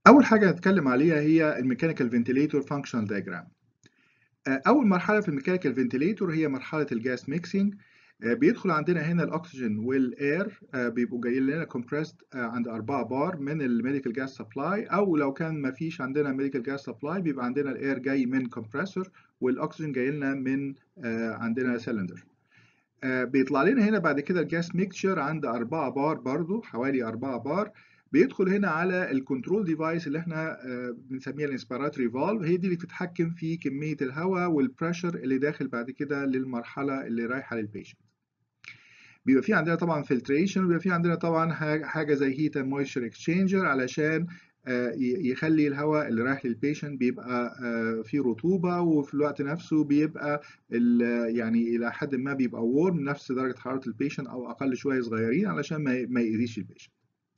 أول حاجة هنتكلم عليها هي الميكانيكال فنتيليتور فانكشنال دايجرام. أول مرحلة في الميكانيكال فنتيليتور هي مرحلة الجاس ميكسينج بيدخل عندنا هنا الأكسجين والإير بيبقوا جايين لنا كومبريسد عند 4 بار من الميديكال جاس سبلاي أو لو كان ما فيش عندنا ميديكال جاس سبلاي بيبقى عندنا الإير جاي من كومبريسور والأكسجين جاي لنا من عندنا سلندر. بيطلع لنا هنا بعد كده الجاس ميكتشر عند 4 بار برضو حوالي 4 بار بيدخل هنا على الكنترول ديفايس اللي احنا بنسميها الانسبيراتوري فالف هي دي اللي بتتحكم في كميه الهواء والبريشر اللي داخل بعد كده للمرحله اللي رايحه للبيشنت بيبقى في عندنا طبعا فلتريشن وبيبقى في عندنا طبعا حاجه زي هيت اند مويستشر اكسشينجر علشان يخلي الهواء اللي رايح للبيشنت بيبقى فيه رطوبه وفي الوقت نفسه بيبقى يعني الى حد ما بيبقى وورم نفس درجه حراره البيشنت او اقل شويه صغيرين علشان ما يأذيش البيشنت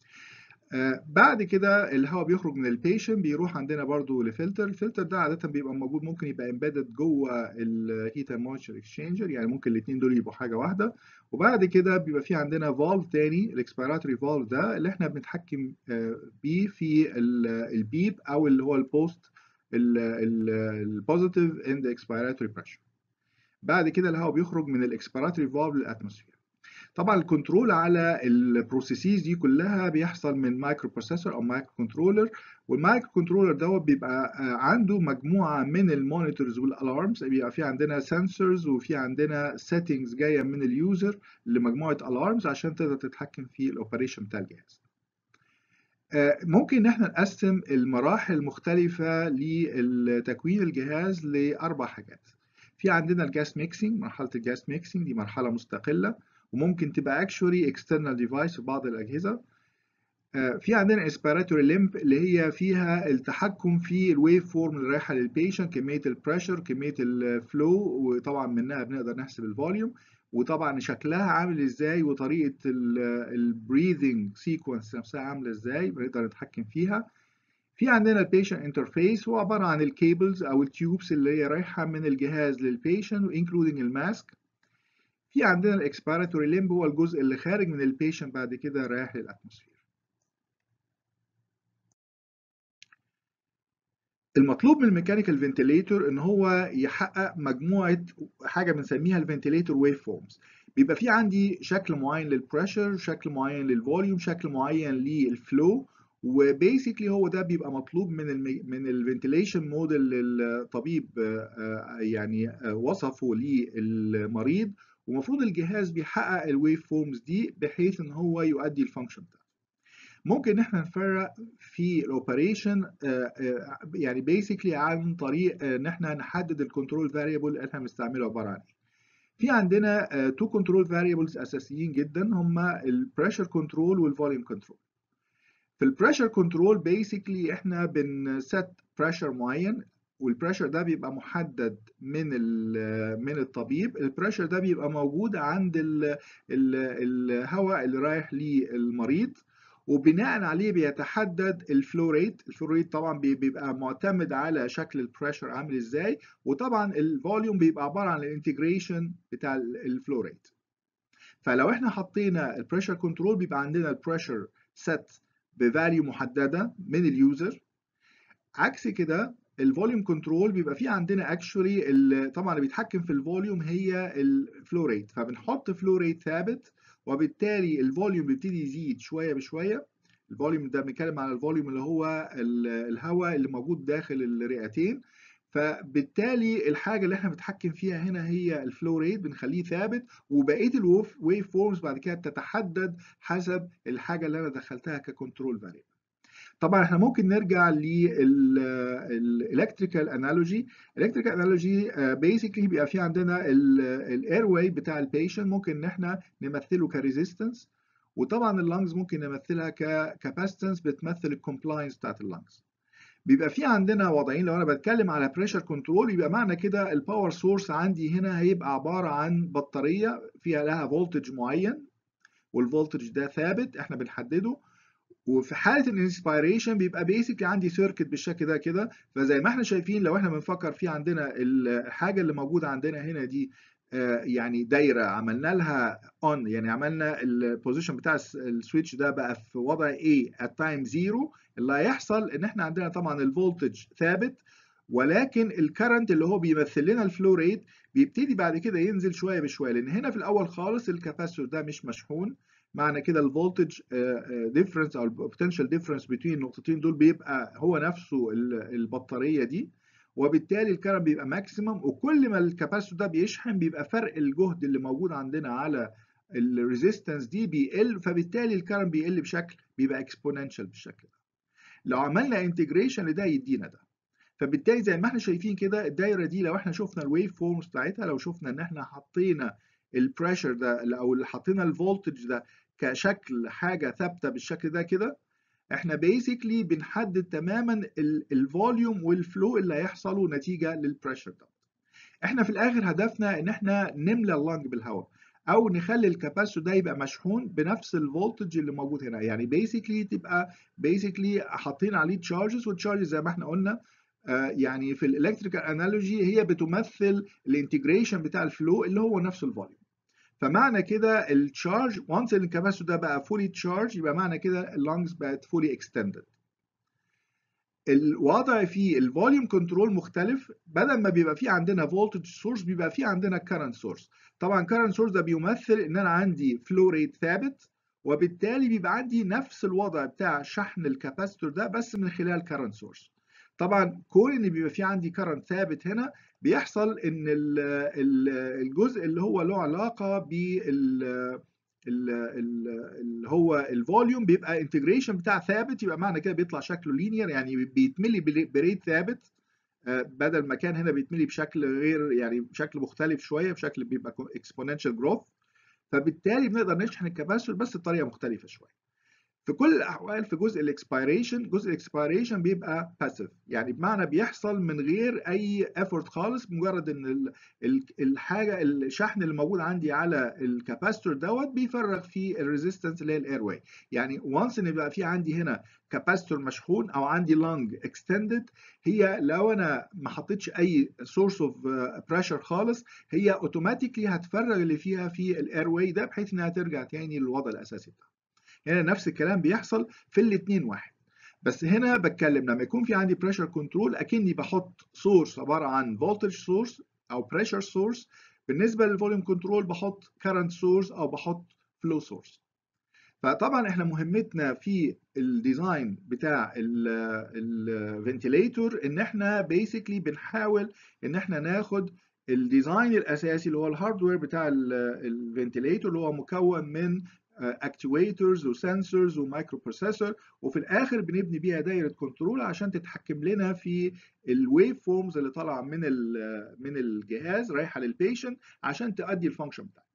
آه بعد كده الهواء بيخرج من البيشن بيروح عندنا برضو لفلتر الفلتر ده عاده بيبقى موجود ممكن يبقى امبيدد جوه الهيت اند مويستشر اكسشينجر يعني ممكن الاثنين دول يبقوا حاجه واحده وبعد كده بيبقى في عندنا فالف تاني الاكسبيراتوري فالف ده اللي احنا بنتحكم آه بيه في البيب او اللي هو البوست البوزيتيف اند اكسبيراتوري بريشر بعد كده الهواء بيخرج من الاكسبيراتوري فالف للاتموسفير طبعا الكنترول على البروسيسز دي كلها بيحصل من مايكرو بروسيسور او مايكرو كنترولر والمايكرو كنترولر دوت بيبقى عنده مجموعه من المونيتورز والالارمز بيبقى في عندنا سنسورز وفي عندنا سيتنجز جايه من اليوزر لمجموعه الارمز عشان تقدر تتحكم في الاوبريشن بتاع الجهاز ممكن ان احنا نقسم المراحل المختلفه لتكوين الجهاز لاربع حاجات في عندنا الجاس ميكسينج مرحله الجاس ميكسينج دي مرحله مستقله وممكن تبقى actually external device في بعض الأجهزة في عندنا inspiratory limb اللي هي فيها التحكم في الويف فورم اللي رايحة للبيشنت كمية البريشر كمية الفلو وطبعا منها بنقدر نحسب الفوليوم وطبعا شكلها عامل ازاي وطريقة البريذنج سيكونس نفسها عاملة ازاي بنقدر نتحكم فيها في عندنا البيشنت انترفيس هو عبارة عن الكيبلز أو التيوبس اللي هي رايحة من الجهاز للبيشنت including الماسك في عندنا الاكسبيراتوري ليمب هو الجزء اللي خارج من البيشنت بعد كده رايح للاتموسفير المطلوب من الميكانيكال فنتيليتور ان هو يحقق مجموعه حاجه بنسميها الفنتيليتور ويف فورمز بيبقى في عندي شكل معين للبريشر شكل معين للفوليوم شكل معين للفلو وبيسكلي هو ده بيبقى مطلوب من ال من الفنتيليشن موديل اللي الطبيب يعني وصفه للمريض ومفروض الجهاز بيحقق الويف فورمز دي بحيث ان هو يؤدي الفانكشن بتاعته ممكن ان احنا نفرق في الاوبريشن يعني بيسكلي عن طريق ان احنا نحدد الكنترول فاريبل اللي احنا بنستعمله عباره عن ايه في عندنا تو كنترول فاريبلز اساسيين جدا هما البريشر كنترول والفوليوم كنترول في البريشر كنترول بيسكلي احنا بنست بريشر معين والبريشر ده بيبقى محدد من من الطبيب البريشر ده بيبقى موجود عند ال ال الهواء اللي رايح للمريض وبناء عليه بيتحدد الفلو ريت الفلو ريت طبعا بيبقى معتمد على شكل البريشر عامل ازاي وطبعا الفوليوم بيبقى عباره عن الانتجريشن بتاع الفلو ريت فلو احنا حطينا البريشر كنترول بيبقى عندنا البريشر set بفاليو محدده من اليوزر عكس كده الفوليوم كنترول بيبقى فيه عندنا اكشولي طبعا اللي بيتحكم في الفوليوم هي الفلو ريت فبنحط فلو ريت ثابت وبالتالي الفوليوم بيبتدي يزيد شويه بشويه الفوليوم ده بنتكلم على الفوليوم اللي هو الهواء اللي موجود داخل الرئتين فبالتالي الحاجه اللي احنا بنتحكم فيها هنا هي الفلو ريت بنخليه ثابت وبقيه الويف ويف فورمز بعد كده بتتحدد حسب الحاجه اللي انا دخلتها ككنترول فاريبل طبعا احنا ممكن نرجع للالكتريكال انالوجي الالكتريكال انالوجي بيسكلي بيبقى في عندنا الاير واي بتاع البيشنت ممكن ان احنا نمثله كريزيستنس وطبعا اللنجز ممكن نمثلها ككاباسيتنس بتمثل الكومبلاينس بتاعت اللنجز بيبقى في عندنا وضعين لو انا بتكلم على بريشر كنترول يبقى معنى كده الباور سورس عندي هنا هيبقى عباره عن بطاريه فيها لها فولتج معين والفولتج ده ثابت احنا بنحدده وفي حاله الانسبيريشن بيبقى بيسكلي عندي سيركت بالشكل ده كده فزي ما احنا شايفين لو احنا بنفكر في عندنا الحاجه اللي موجوده عندنا هنا دي يعني دايره عملنا لها اون يعني عملنا البوزيشن بتاع السويتش ده بقى في وضع A at time 0 اللي هيحصل ان احنا عندنا طبعا الفولتج ثابت ولكن الكرنت اللي هو بيمثل لنا الفلو ريت بيبتدي بعد كده ينزل شويه بشويه لان هنا في الاول خالص الكاباسيتور ده مش مشحون معنى كده الفولتج ديفرنس او البوتنشال ديفرنس بين النقطتين دول بيبقى هو نفسه البطاريه دي وبالتالي الكرنت بيبقى ماكسيمم وكل ما الكاباسيتور ده بيشحن بيبقى فرق الجهد اللي موجود عندنا على الريزيستنس دي بيقل فبالتالي الكرنت بيقل بشكل بيبقى اكسبوننشال بالشكل ده لو عملنا انتجريشن لده يدينا ده فبالتالي زي ما احنا شايفين كده الدايره دي لو احنا شفنا الويف فورمز بتاعتها لو شفنا ان احنا حطينا البريشر ده او اللي حطينا الفولتج ده كشكل حاجه ثابته بالشكل ده كده احنا بيسكلي بنحدد تماما الفوليوم والفلو اللي هيحصلوا نتيجه للبريشر ده احنا في الاخر هدفنا ان احنا نملى اللنج بالهواء او نخلي الكاباسيتور ده يبقى مشحون بنفس الفولتج اللي موجود هنا يعني بيسكلي تبقى بيسكلي حاطين عليه تشارجز والتشارجز زي ما احنا قلنا يعني في الالكتريكال انالوجي هي بتمثل الانتجريشن بتاع الفلو اللي هو نفس الفوليوم فمعنى كده التشارج وانس الكاباسيتور ده بقى فولي تشارج يبقى معنى كده اللونجز بقت فولي اكستندد الوضع في الفوليوم كنترول مختلف بدل ما بيبقى في عندنا فولتج سورس بيبقى في عندنا كارنت سورس طبعا كارنت سورس ده بيمثل ان انا عندي فلو ريت ثابت وبالتالي بيبقى عندي نفس الوضع بتاع شحن الكاباسيتور ده بس من خلال كارنت سورس طبعا كون ان بيبقى في عندي كرنت ثابت هنا بيحصل ان الجزء اللي هو له علاقه بال اللي هو الفوليوم بيبقى انتجريشن بتاع ثابت يبقى معنى كده بيطلع شكله لينير يعني بيتملي بريت ثابت بدل ما كان هنا بيتملي بشكل غير يعني بشكل مختلف شويه بشكل بيبقى اكسبوننشال جروث فبالتالي بنقدر نشحن الكباسيتور بس بطريقه مختلفه شويه في كل الاحوال في جزء الاكسبيريشن جزء الاكسبيريشن بيبقى باسيف يعني بمعنى بيحصل من غير اي افورت خالص مجرد ان الحاجه الشحن اللي موجود عندي على الكاباستور دوت بيفرغ في الريزيستنس اللي هي الاير واي يعني وانس ان يبقى في عندي هنا كاباستور مشحون او عندي لونج اكستندد هي لو انا ما حطيتش اي سورس اوف بريشر خالص هي اوتوماتيكلي هتفرغ اللي فيها في الاير واي ده بحيث انها ترجع تاني للوضع الاساسي بتاعها هنا نفس الكلام بيحصل في الاثنين واحد بس هنا بتكلم لما يكون في عندي بريشر كنترول اكني بحط سورس عباره عن فولتج سورس او بريشر سورس بالنسبه للفوليوم كنترول بحط كارنت سورس او بحط فلو سورس فطبعا احنا مهمتنا في الديزاين بتاع الفنتيليتور ان احنا بيسكلي بنحاول ان احنا ناخد الديزاين الاساسي اللي هو الهاردوير بتاع الفنتيليتور اللي هو مكون من اكتويترز وسنسورز ومايكرو بروسيسور وفي الاخر بنبني بيها دايره كنترول عشان تتحكم لنا في الويف فورمز اللي طالعه من من الجهاز رايحه للبيشنت عشان تؤدي الفانكشن بتاعها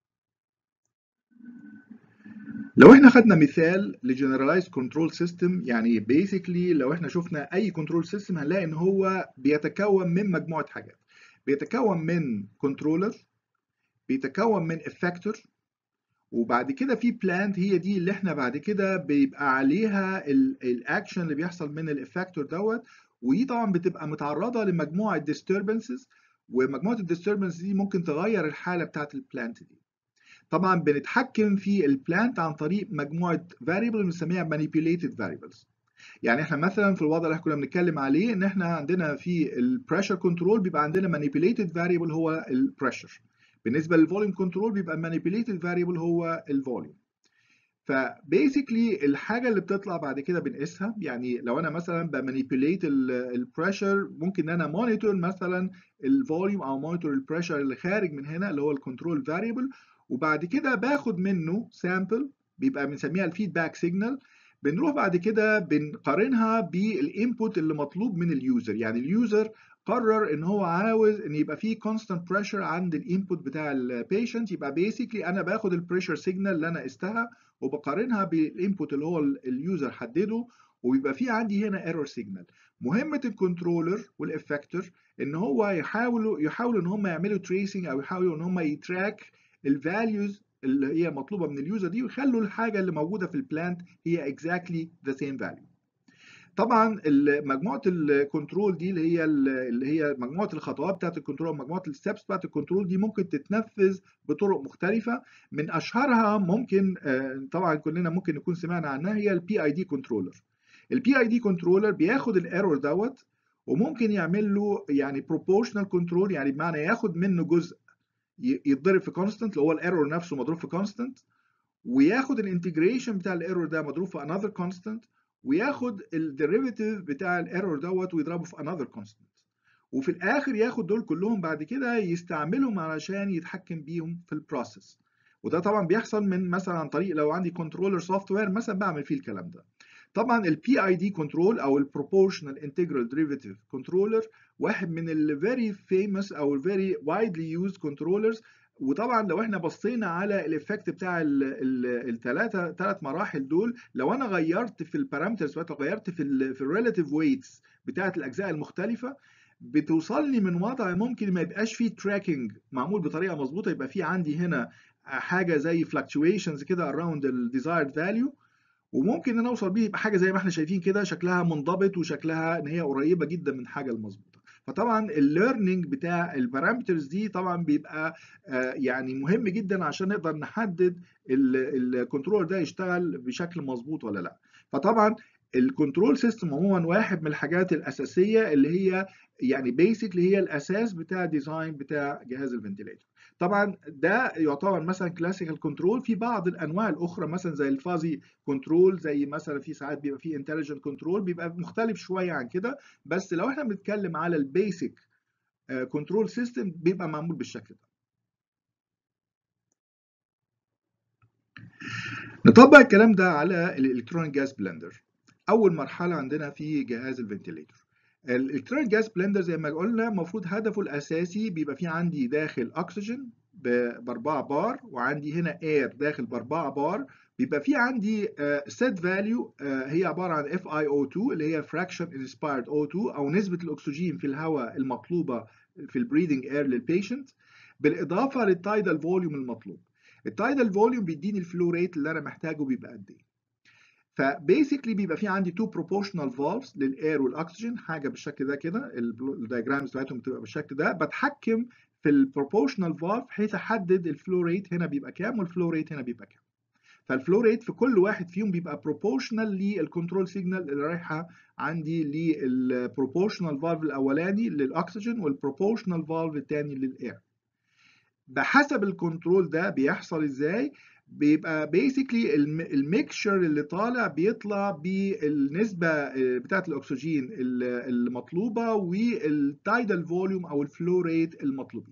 لو احنا خدنا مثال لجنرالايز كنترول سيستم يعني بيسكلي لو احنا شفنا اي كنترول سيستم هنلاقي ان هو بيتكون من مجموعه حاجات بيتكون من كنترولر بيتكون من افكتور وبعد كده في بلانت هي دي اللي احنا بعد كده بيبقى عليها الاكشن اللي بيحصل من الافكتور دوت ودي طبعا بتبقى متعرضه لمجموعه ديستربنسز ومجموعه الديستربنسز دي ممكن تغير الحاله بتاعت البلانت دي طبعا بنتحكم في البلانت عن طريق مجموعه فاريبل بنسميها manipulated variables يعني احنا مثلا في الوضع اللي احنا كنا بنتكلم عليه ان احنا عندنا في البريشر كنترول بيبقى عندنا manipulated variable هو البريشر بالنسبه للفوليوم كنترول بيبقى manipulated variable هو الفوليوم فبيسكلي الحاجه اللي بتطلع بعد كده بنقيسها يعني لو انا مثلا بمانيبيوليت البريشر ممكن ان انا مونيتور مثلا الفوليوم او مونيتور البريشر اللي خارج من هنا اللي هو الكنترول فاريبل وبعد كده باخد منه سامبل بيبقى بنسميها الفيدباك سيجنال بنروح بعد كده بنقارنها بالانبوت اللي مطلوب من اليوزر يعني اليوزر قرر ان هو عاوز ان يبقى فيه constant pressure عند الانبوت بتاع البيشنت يبقى بيسكلي انا باخد البريشر سيجنال اللي انا قستها وبقارنها بالانبوت اللي هو اليوزر حدده وبيبقى في عندي هنا ايرور سيجنال مهمه الكنترولر والافكتور ان هو يحاولوا يحاولوا ان هم يعملوا تريسنج او يحاولوا ان هم يتراك الفاليوز اللي هي مطلوبه من اليوزر دي ويخلوا الحاجه اللي موجوده في البلانت هي exactly the same value طبعا مجموعه الكنترول دي اللي هي اللي هي مجموعه الخطوات بتاعت الكنترول مجموعه الستبس بتاعت الكنترول دي ممكن تتنفذ بطرق مختلفه من اشهرها ممكن طبعا كلنا ممكن نكون سمعنا عنها هي البي اي دي كنترولر البي اي دي كنترولر بياخد الايرور دوت وممكن يعمل له يعني بروبورشنال كنترول يعني بمعنى ياخد منه جزء يتضرب في كونستنت اللي هو الايرور نفسه مضروب في كونستنت وياخد الانتجريشن بتاع الايرور ده مضروب في انذر كونستنت وياخد الديريفيتيف بتاع الايرور دوت ويضربه في انذر كونستنت وفي الاخر ياخد دول كلهم بعد كده يستعملهم علشان يتحكم بيهم في البروسيس وده طبعا بيحصل من مثلا عن طريق لو عندي كنترولر سوفت وير مثلا بعمل فيه الكلام ده طبعا البي اي دي كنترول او البروبورشنال انتجرال ديريفيتيف كنترولر واحد من الفيري فيموس او الفيري وايدلي يوزد كنترولرز وطبعا لو احنا بصينا على الايفكت بتاع الثلاثه ثلاث مراحل دول لو انا غيرت في البارامترز غيرت في ال في الريلاتيف ويتس بتاعه الاجزاء المختلفه بتوصلني من وضع ممكن ما يبقاش فيه تراكنج معمول بطريقه مظبوطه يبقى في عندي هنا حاجه زي fluctuations كده around the desired value وممكن ان انا اوصل بيه يبقى حاجه زي ما احنا شايفين كده شكلها منضبط وشكلها ان هي قريبه جدا من حاجه المظبوطه فطبعا الليرنينج بتاع البارامترز دي طبعا بيبقى يعني مهم جدا عشان نقدر نحدد الكنترول ده يشتغل بشكل مظبوط ولا لا فطبعا الكنترول سيستم عموما واحد من الحاجات الاساسيه اللي هي يعني بيسك اللي هي الاساس بتاع الديزاين بتاع جهاز الفنتيليتور طبعا ده يعتبر مثلا كلاسيكال كنترول في بعض الانواع الاخرى مثلا زي الفازي كنترول زي مثلا في ساعات بيبقى في انتليجنت كنترول بيبقى مختلف شويه عن كده بس لو احنا بنتكلم على البيسك كنترول سيستم بيبقى معمول بالشكل ده نطبق الكلام ده على الالكترونيك جاز بلندر اول مرحله عندنا في جهاز الفنتيليتور الالكترونيك جاز بلندر زي ما قلنا المفروض هدفه الاساسي بيبقى فيه عندي داخل اكسجين ب 4 بار وعندي هنا اير داخل ب 4 بار بيبقى في عندي سيت فاليو هي عباره عن اف اي او 2 اللي هي فراكشن انسبايرد او 2 او نسبه الاكسجين في الهواء المطلوبه في البريدنج اير للبيشنت بالاضافه للتايدال فوليوم المطلوب التايدال فوليوم بيديني الفلو ريت اللي انا محتاجه بيبقى قد ايه فبيسكلي بيبقى في عندي تو بروبورشنال فالفز للاير والاكسجين حاجه بالشكل ده كده الدايجرامز بتاعتهم بتبقى بالشكل ده بتحكم في البروبورشنال فالف بحيث احدد الفلو ريت هنا بيبقى كام والفلو ريت هنا بيبقى كام فالفلو ريت في كل واحد فيهم بيبقى بروبورشنال للكنترول سيجنال اللي رايحه عندي للبروبورشنال فالف الاولاني للاكسجين والبروبورشنال فالف الثاني للاير بحسب الكنترول ده بيحصل ازاي بيبقى بيسكلي الميكشر اللي طالع بيطلع بالنسبه بتاعه الاكسجين المطلوبه والتايدال فوليوم او الفلو ريت المطلوبين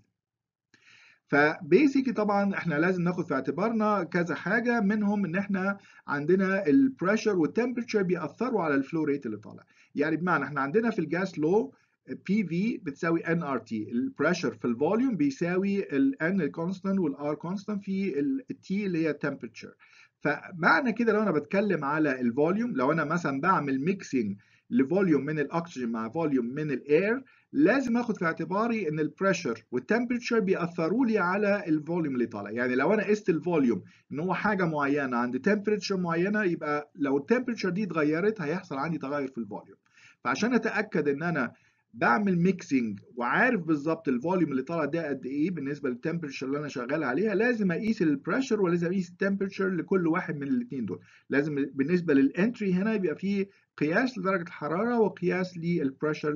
فبيسكلي طبعا احنا لازم ناخد في اعتبارنا كذا حاجه منهم ان احنا عندنا البريشر والتمبرتشر بيأثروا على الفلو ريت اللي طالع يعني بمعنى احنا عندنا في الجاس لو بي في بتساوي ان ار تي البريشر في الفوليوم بيساوي الان الكونستانت والار كونستانت في التي اللي هي التمبرتشر فمعنى كده لو انا بتكلم على الفوليوم لو انا مثلا بعمل ميكسينج لفوليوم من الاكسجين مع فوليوم من الاير لازم اخد في اعتباري ان البريشر والتمبرتشر بيأثروا لي على الفوليوم اللي طالع يعني لو انا قست الفوليوم ان هو حاجه معينه عند تمبرتشر معينه يبقى لو التمبرتشر دي اتغيرت هيحصل عندي تغير في الفوليوم فعشان اتاكد ان انا بعمل ميكسينج وعارف بالظبط الفوليوم اللي طالع ده قد ايه بالنسبه للتمبرتشر اللي انا شغال عليها لازم اقيس البريشر ولازم اقيس التمبرتشر لكل واحد من الاثنين دول لازم بالنسبه للانتري هنا يبقى فيه قياس لدرجه الحراره وقياس للبريشر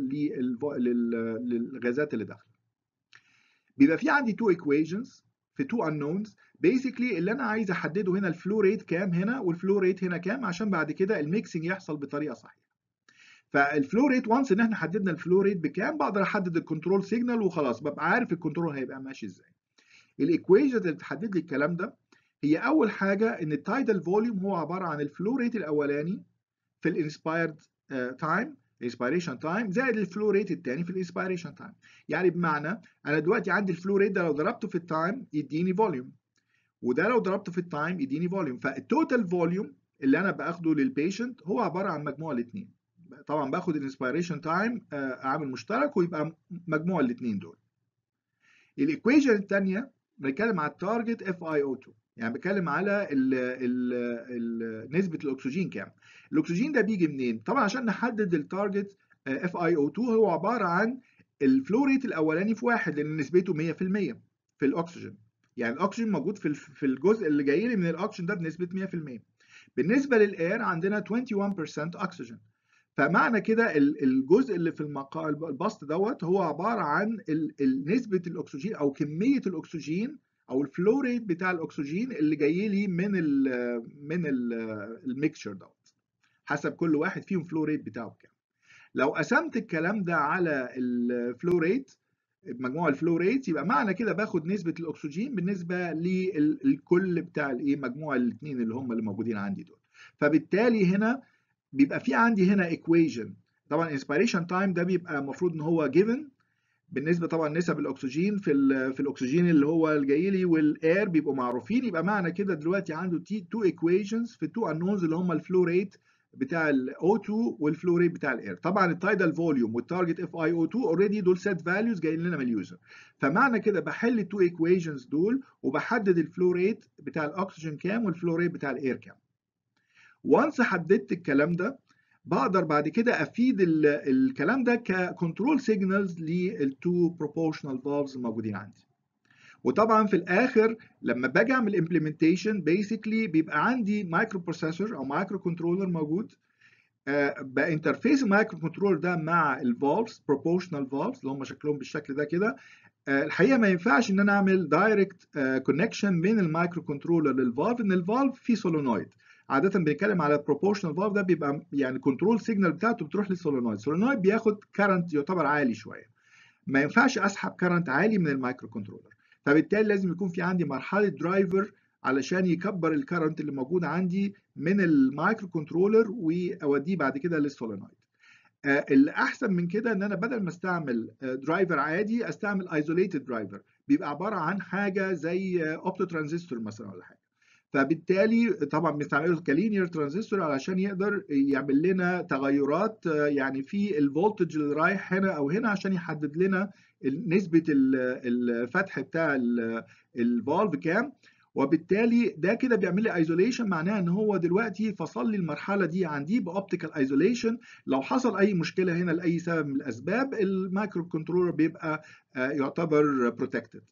للغازات اللي داخله بيبقى في عندي تو ايكويشنز في تو unknowns بيسكلي اللي انا عايز احدده هنا الفلو ريت كام هنا والفلو ريت هنا كام عشان بعد كده الميكسنج يحصل بطريقه صحيحه فالفلو ريت وانس ان احنا حددنا الفلو ريت بكام بقدر احدد الكنترول سيجنال وخلاص ببقى عارف الكنترول هيبقى ماشي ازاي الايكويشن اللي بتحدد لي الكلام ده هي اول حاجه ان التايدال فوليوم هو عباره عن الفلو ريت الاولاني في الانسبايرد تايم الانسبيريشن تايم زائد الفلو ريت الثاني في الانسبيريشن تايم يعني بمعنى انا دلوقتي عندي الفلو ريت ده لو ضربته في التايم يديني فوليوم وده لو ضربته في التايم يديني فوليوم فالتوتال فوليوم اللي انا باخده للبيشنت هو عباره عن مجموع الاثنين طبعا باخد الانسبيريشن تايم عامل مشترك ويبقى مجموع الاثنين دول الايكويشن الثانيه بنتكلم على التارجت اف اي او 2 يعني بتكلم على ال ال ال نسبه الاكسجين كام الاكسجين ده بيجي منين طبعا عشان نحدد التارجت اف اي او 2 هو عباره عن الفلو ريت الاولاني في واحد لان نسبته 100% في الاكسجين يعني الاكسجين موجود في في الجزء اللي جاي لي من الاكسجين ده بنسبه 100% بالنسبه للاير عندنا 21% اكسجين فمعنى كده الجزء اللي في المقا... البسط دوت هو عباره عن نسبه الاكسجين او كميه الاكسجين او الفلو ريت بتاع الاكسجين اللي جاي لي من ال من الميكشر دوت حسب كل واحد فيهم فلو ريت بتاعه كام لو قسمت الكلام ده على الفلو ريت مجموع الفلو ريت يبقى معنى كده باخد نسبه الاكسجين بالنسبه للكل بتاع الايه مجموع الاثنين اللي هم اللي موجودين عندي دول فبالتالي هنا بيبقى في عندي هنا ايكويجن طبعا انسبيريشن تايم ده بيبقى المفروض ان هو جيفن بالنسبه طبعا نسب الاكسجين في في الاكسجين اللي هو الجاي لي والاير بيبقوا معروفين يبقى معنى كده دلوقتي عنده تي تو ايكويشنز في التو انونز اللي هم الفلو ريت بتاع الاو 2 والفلو ريت بتاع الاير طبعا التايدال فوليوم والتارجت اف اي او 2 اوريدي دول سيت فاليوز جايين لنا من اليوزر فمعنى كده بحل التو ايكويشنز دول وبحدد الفلو ريت بتاع الاكسجين كام والفلو ريت بتاع الاير كام وانس حددت الكلام ده بقدر بعد كده افيد الكلام ده ككنترول سيجنالز للتو بروبورشنال فالفز الموجودين عندي وطبعا في الاخر لما باجي اعمل امبلمنتيشن بيسكلي بيبقى عندي مايكرو بروسيسور او مايكرو كنترولر موجود آه بانترفيس المايكرو كنترولر ده مع الفالفز بروبورشنال فالفز اللي هم شكلهم بالشكل ده كده آه الحقيقه ما ينفعش ان انا اعمل دايركت كونكشن بين المايكرو كنترولر للفالف ان الفالف فيه سولونويد عاده بنتكلم على البروبورشنال فالف ده بيبقى يعني كنترول سيجنال بتاعته بتروح للسولونويد السولونويد بياخد كارنت يعتبر عالي شويه ما ينفعش اسحب كارنت عالي من المايكرو كنترولر فبالتالي لازم يكون في عندي مرحله درايفر علشان يكبر الكرنت اللي موجود عندي من المايكرو كنترولر واوديه بعد كده للسولينويد آه اللي احسن من كده ان انا بدل ما استعمل درايفر عادي استعمل ايزوليتد درايفر بيبقى عباره عن حاجه زي اوبتو ترانزستور مثلا ولا حاجه فبالتالي طبعا بنستعمله كلينير ترانزستور علشان يقدر يعمل لنا تغيرات يعني في الفولتج اللي رايح هنا او هنا عشان يحدد لنا نسبه الفتح بتاع الفالف كام وبالتالي ده كده بيعمل لي ايزوليشن معناها ان هو دلوقتي فصل لي المرحله دي عندي باوبتيكال ايزوليشن لو حصل اي مشكله هنا لاي سبب من الاسباب المايكرو كنترولر بيبقى يعتبر بروتكتد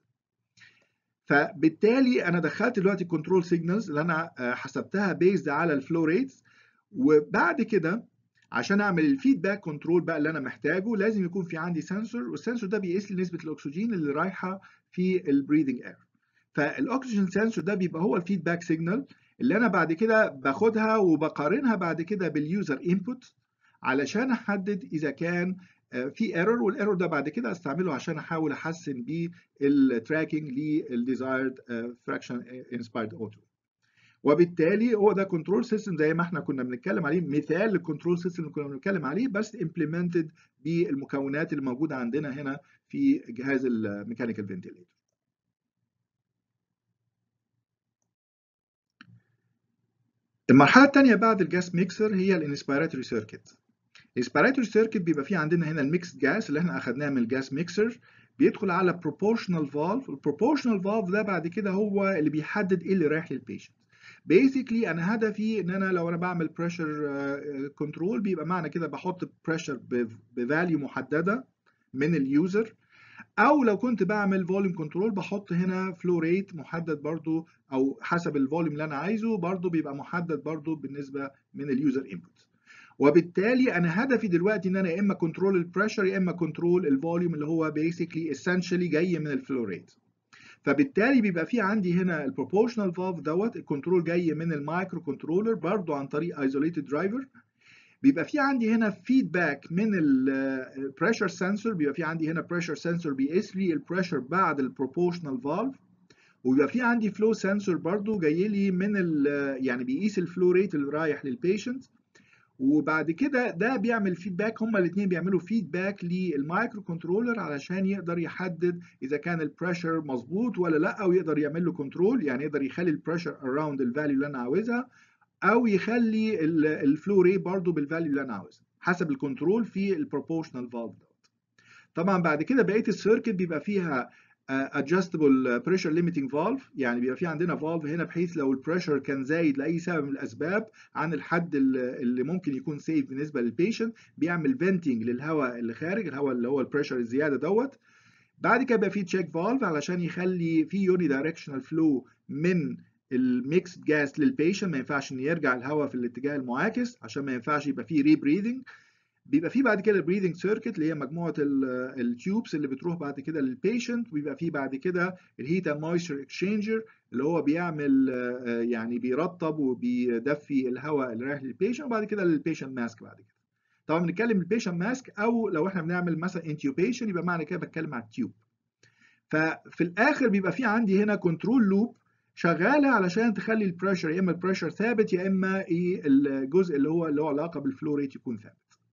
فبالتالي انا دخلت دلوقتي كنترول سيجنالز اللي انا حسبتها بيزد على الفلو ريتس وبعد كده عشان اعمل الفيدباك كنترول بقى اللي انا محتاجه لازم يكون في عندي سنسور والسنسور ده بيقيس لي نسبه الاكسجين اللي رايحه في البريدنج اير فالاكسجين سنسور ده بيبقى هو الفيدباك سيجنال اللي انا بعد كده باخدها وبقارنها بعد كده باليوزر انبوت علشان احدد اذا كان في ايرور والايرور ده بعد كده استعمله عشان احاول احسن بيه التراكنج للديزايرد فراكشن انسبايرد اوتو وبالتالي هو ده كنترول سيستم زي ما احنا كنا بنتكلم عليه مثال للكنترول سيستم اللي كنا بنتكلم عليه بس امبلمنتد بالمكونات اللي موجوده عندنا هنا في جهاز الميكانيكال فنتيليتور المرحله الثانيه بعد الجاس ميكسر هي الانسبيراتوري سيركت الانسبيراتوري سيركت بيبقى فيه عندنا هنا الميكس جاس اللي احنا اخدناه من الجاس ميكسر بيدخل على بروبورشنال فالف البروبورشنال فالف ده بعد كده هو اللي بيحدد ايه اللي رايح للبيشنت بيسكلي انا هدفي ان انا لو انا بعمل بريشر كنترول بيبقى معنى كده بحط بريشر بفاليو محدده من اليوزر او لو كنت بعمل فوليوم كنترول بحط هنا فلو ريت محدد برضو او حسب الفوليوم اللي انا عايزه برضو بيبقى محدد برضو بالنسبه من اليوزر انبوت وبالتالي انا هدفي دلوقتي ان انا يا اما كنترول البريشر يا اما كنترول الفوليوم اللي هو بيسكلي اسينشالي جاي من الفلو ريت فبالتالي بيبقى في عندي هنا البروبورشنال فالف دوت الكنترول جاي من المايكرو كنترولر برضو عن طريق ايزوليتد درايفر بيبقى في عندي هنا فيدباك من البريشر سنسور بيبقى في عندي هنا بريشر سنسور بيقيس لي البريشر بعد البروبورشنال فالف وبيبقى في عندي فلو سنسور برضو جاي لي من ال يعني بيقيس الفلو ريت اللي رايح للبيشنت وبعد كده ده بيعمل فيدباك هما الاثنين بيعملوا فيدباك للمايكرو كنترولر علشان يقدر يحدد اذا كان البريشر مظبوط ولا لا او يقدر يعمل له كنترول يعني يقدر يخلي البريشر اراوند الفاليو اللي انا عاوزها او يخلي الفلو ريت برضه بالفاليو اللي انا عاوزها حسب الكنترول في البروبورشنال فالف دوت طبعا بعد كده بقيه السيركت بيبقى فيها adjustable pressure limiting valve يعني بيبقى في عندنا valve هنا بحيث لو البريشر كان زايد لاي سبب من الاسباب عن الحد اللي ممكن يكون سيف بالنسبه للبيشنت بيعمل فنتنج للهواء اللي خارج الهواء اللي هو البريشر الزياده دوت بعد كده بقى في تشيك فالف علشان يخلي في يوني دايركشنال فلو من الميكس جاس للبيشنت ما ينفعش ان يرجع الهواء في الاتجاه المعاكس عشان ما ينفعش يبقى فيه ري بريذنج بيبقى فيه بعد كده البريذنج سيركت اللي هي مجموعه التيوبس اللي بتروح بعد كده للبيشنت ويبقى فيه بعد كده الهيت اند مويستشر اكسشينجر اللي هو بيعمل يعني بيرطب وبيدفي الهواء اللي رايح للبيشنت وبعد كده للبيشنت ماسك بعد كده طبعا بنتكلم البيشنت ماسك او لو احنا بنعمل مثلا انتيوبيشن يبقى معنى كده بتكلم على التيوب ففي الاخر بيبقى في عندي هنا كنترول لوب شغاله علشان تخلي البريشر يا اما البريشر ثابت يا اما ايه الجزء اللي هو اللي هو علاقه بالفلو ريت يكون ثابت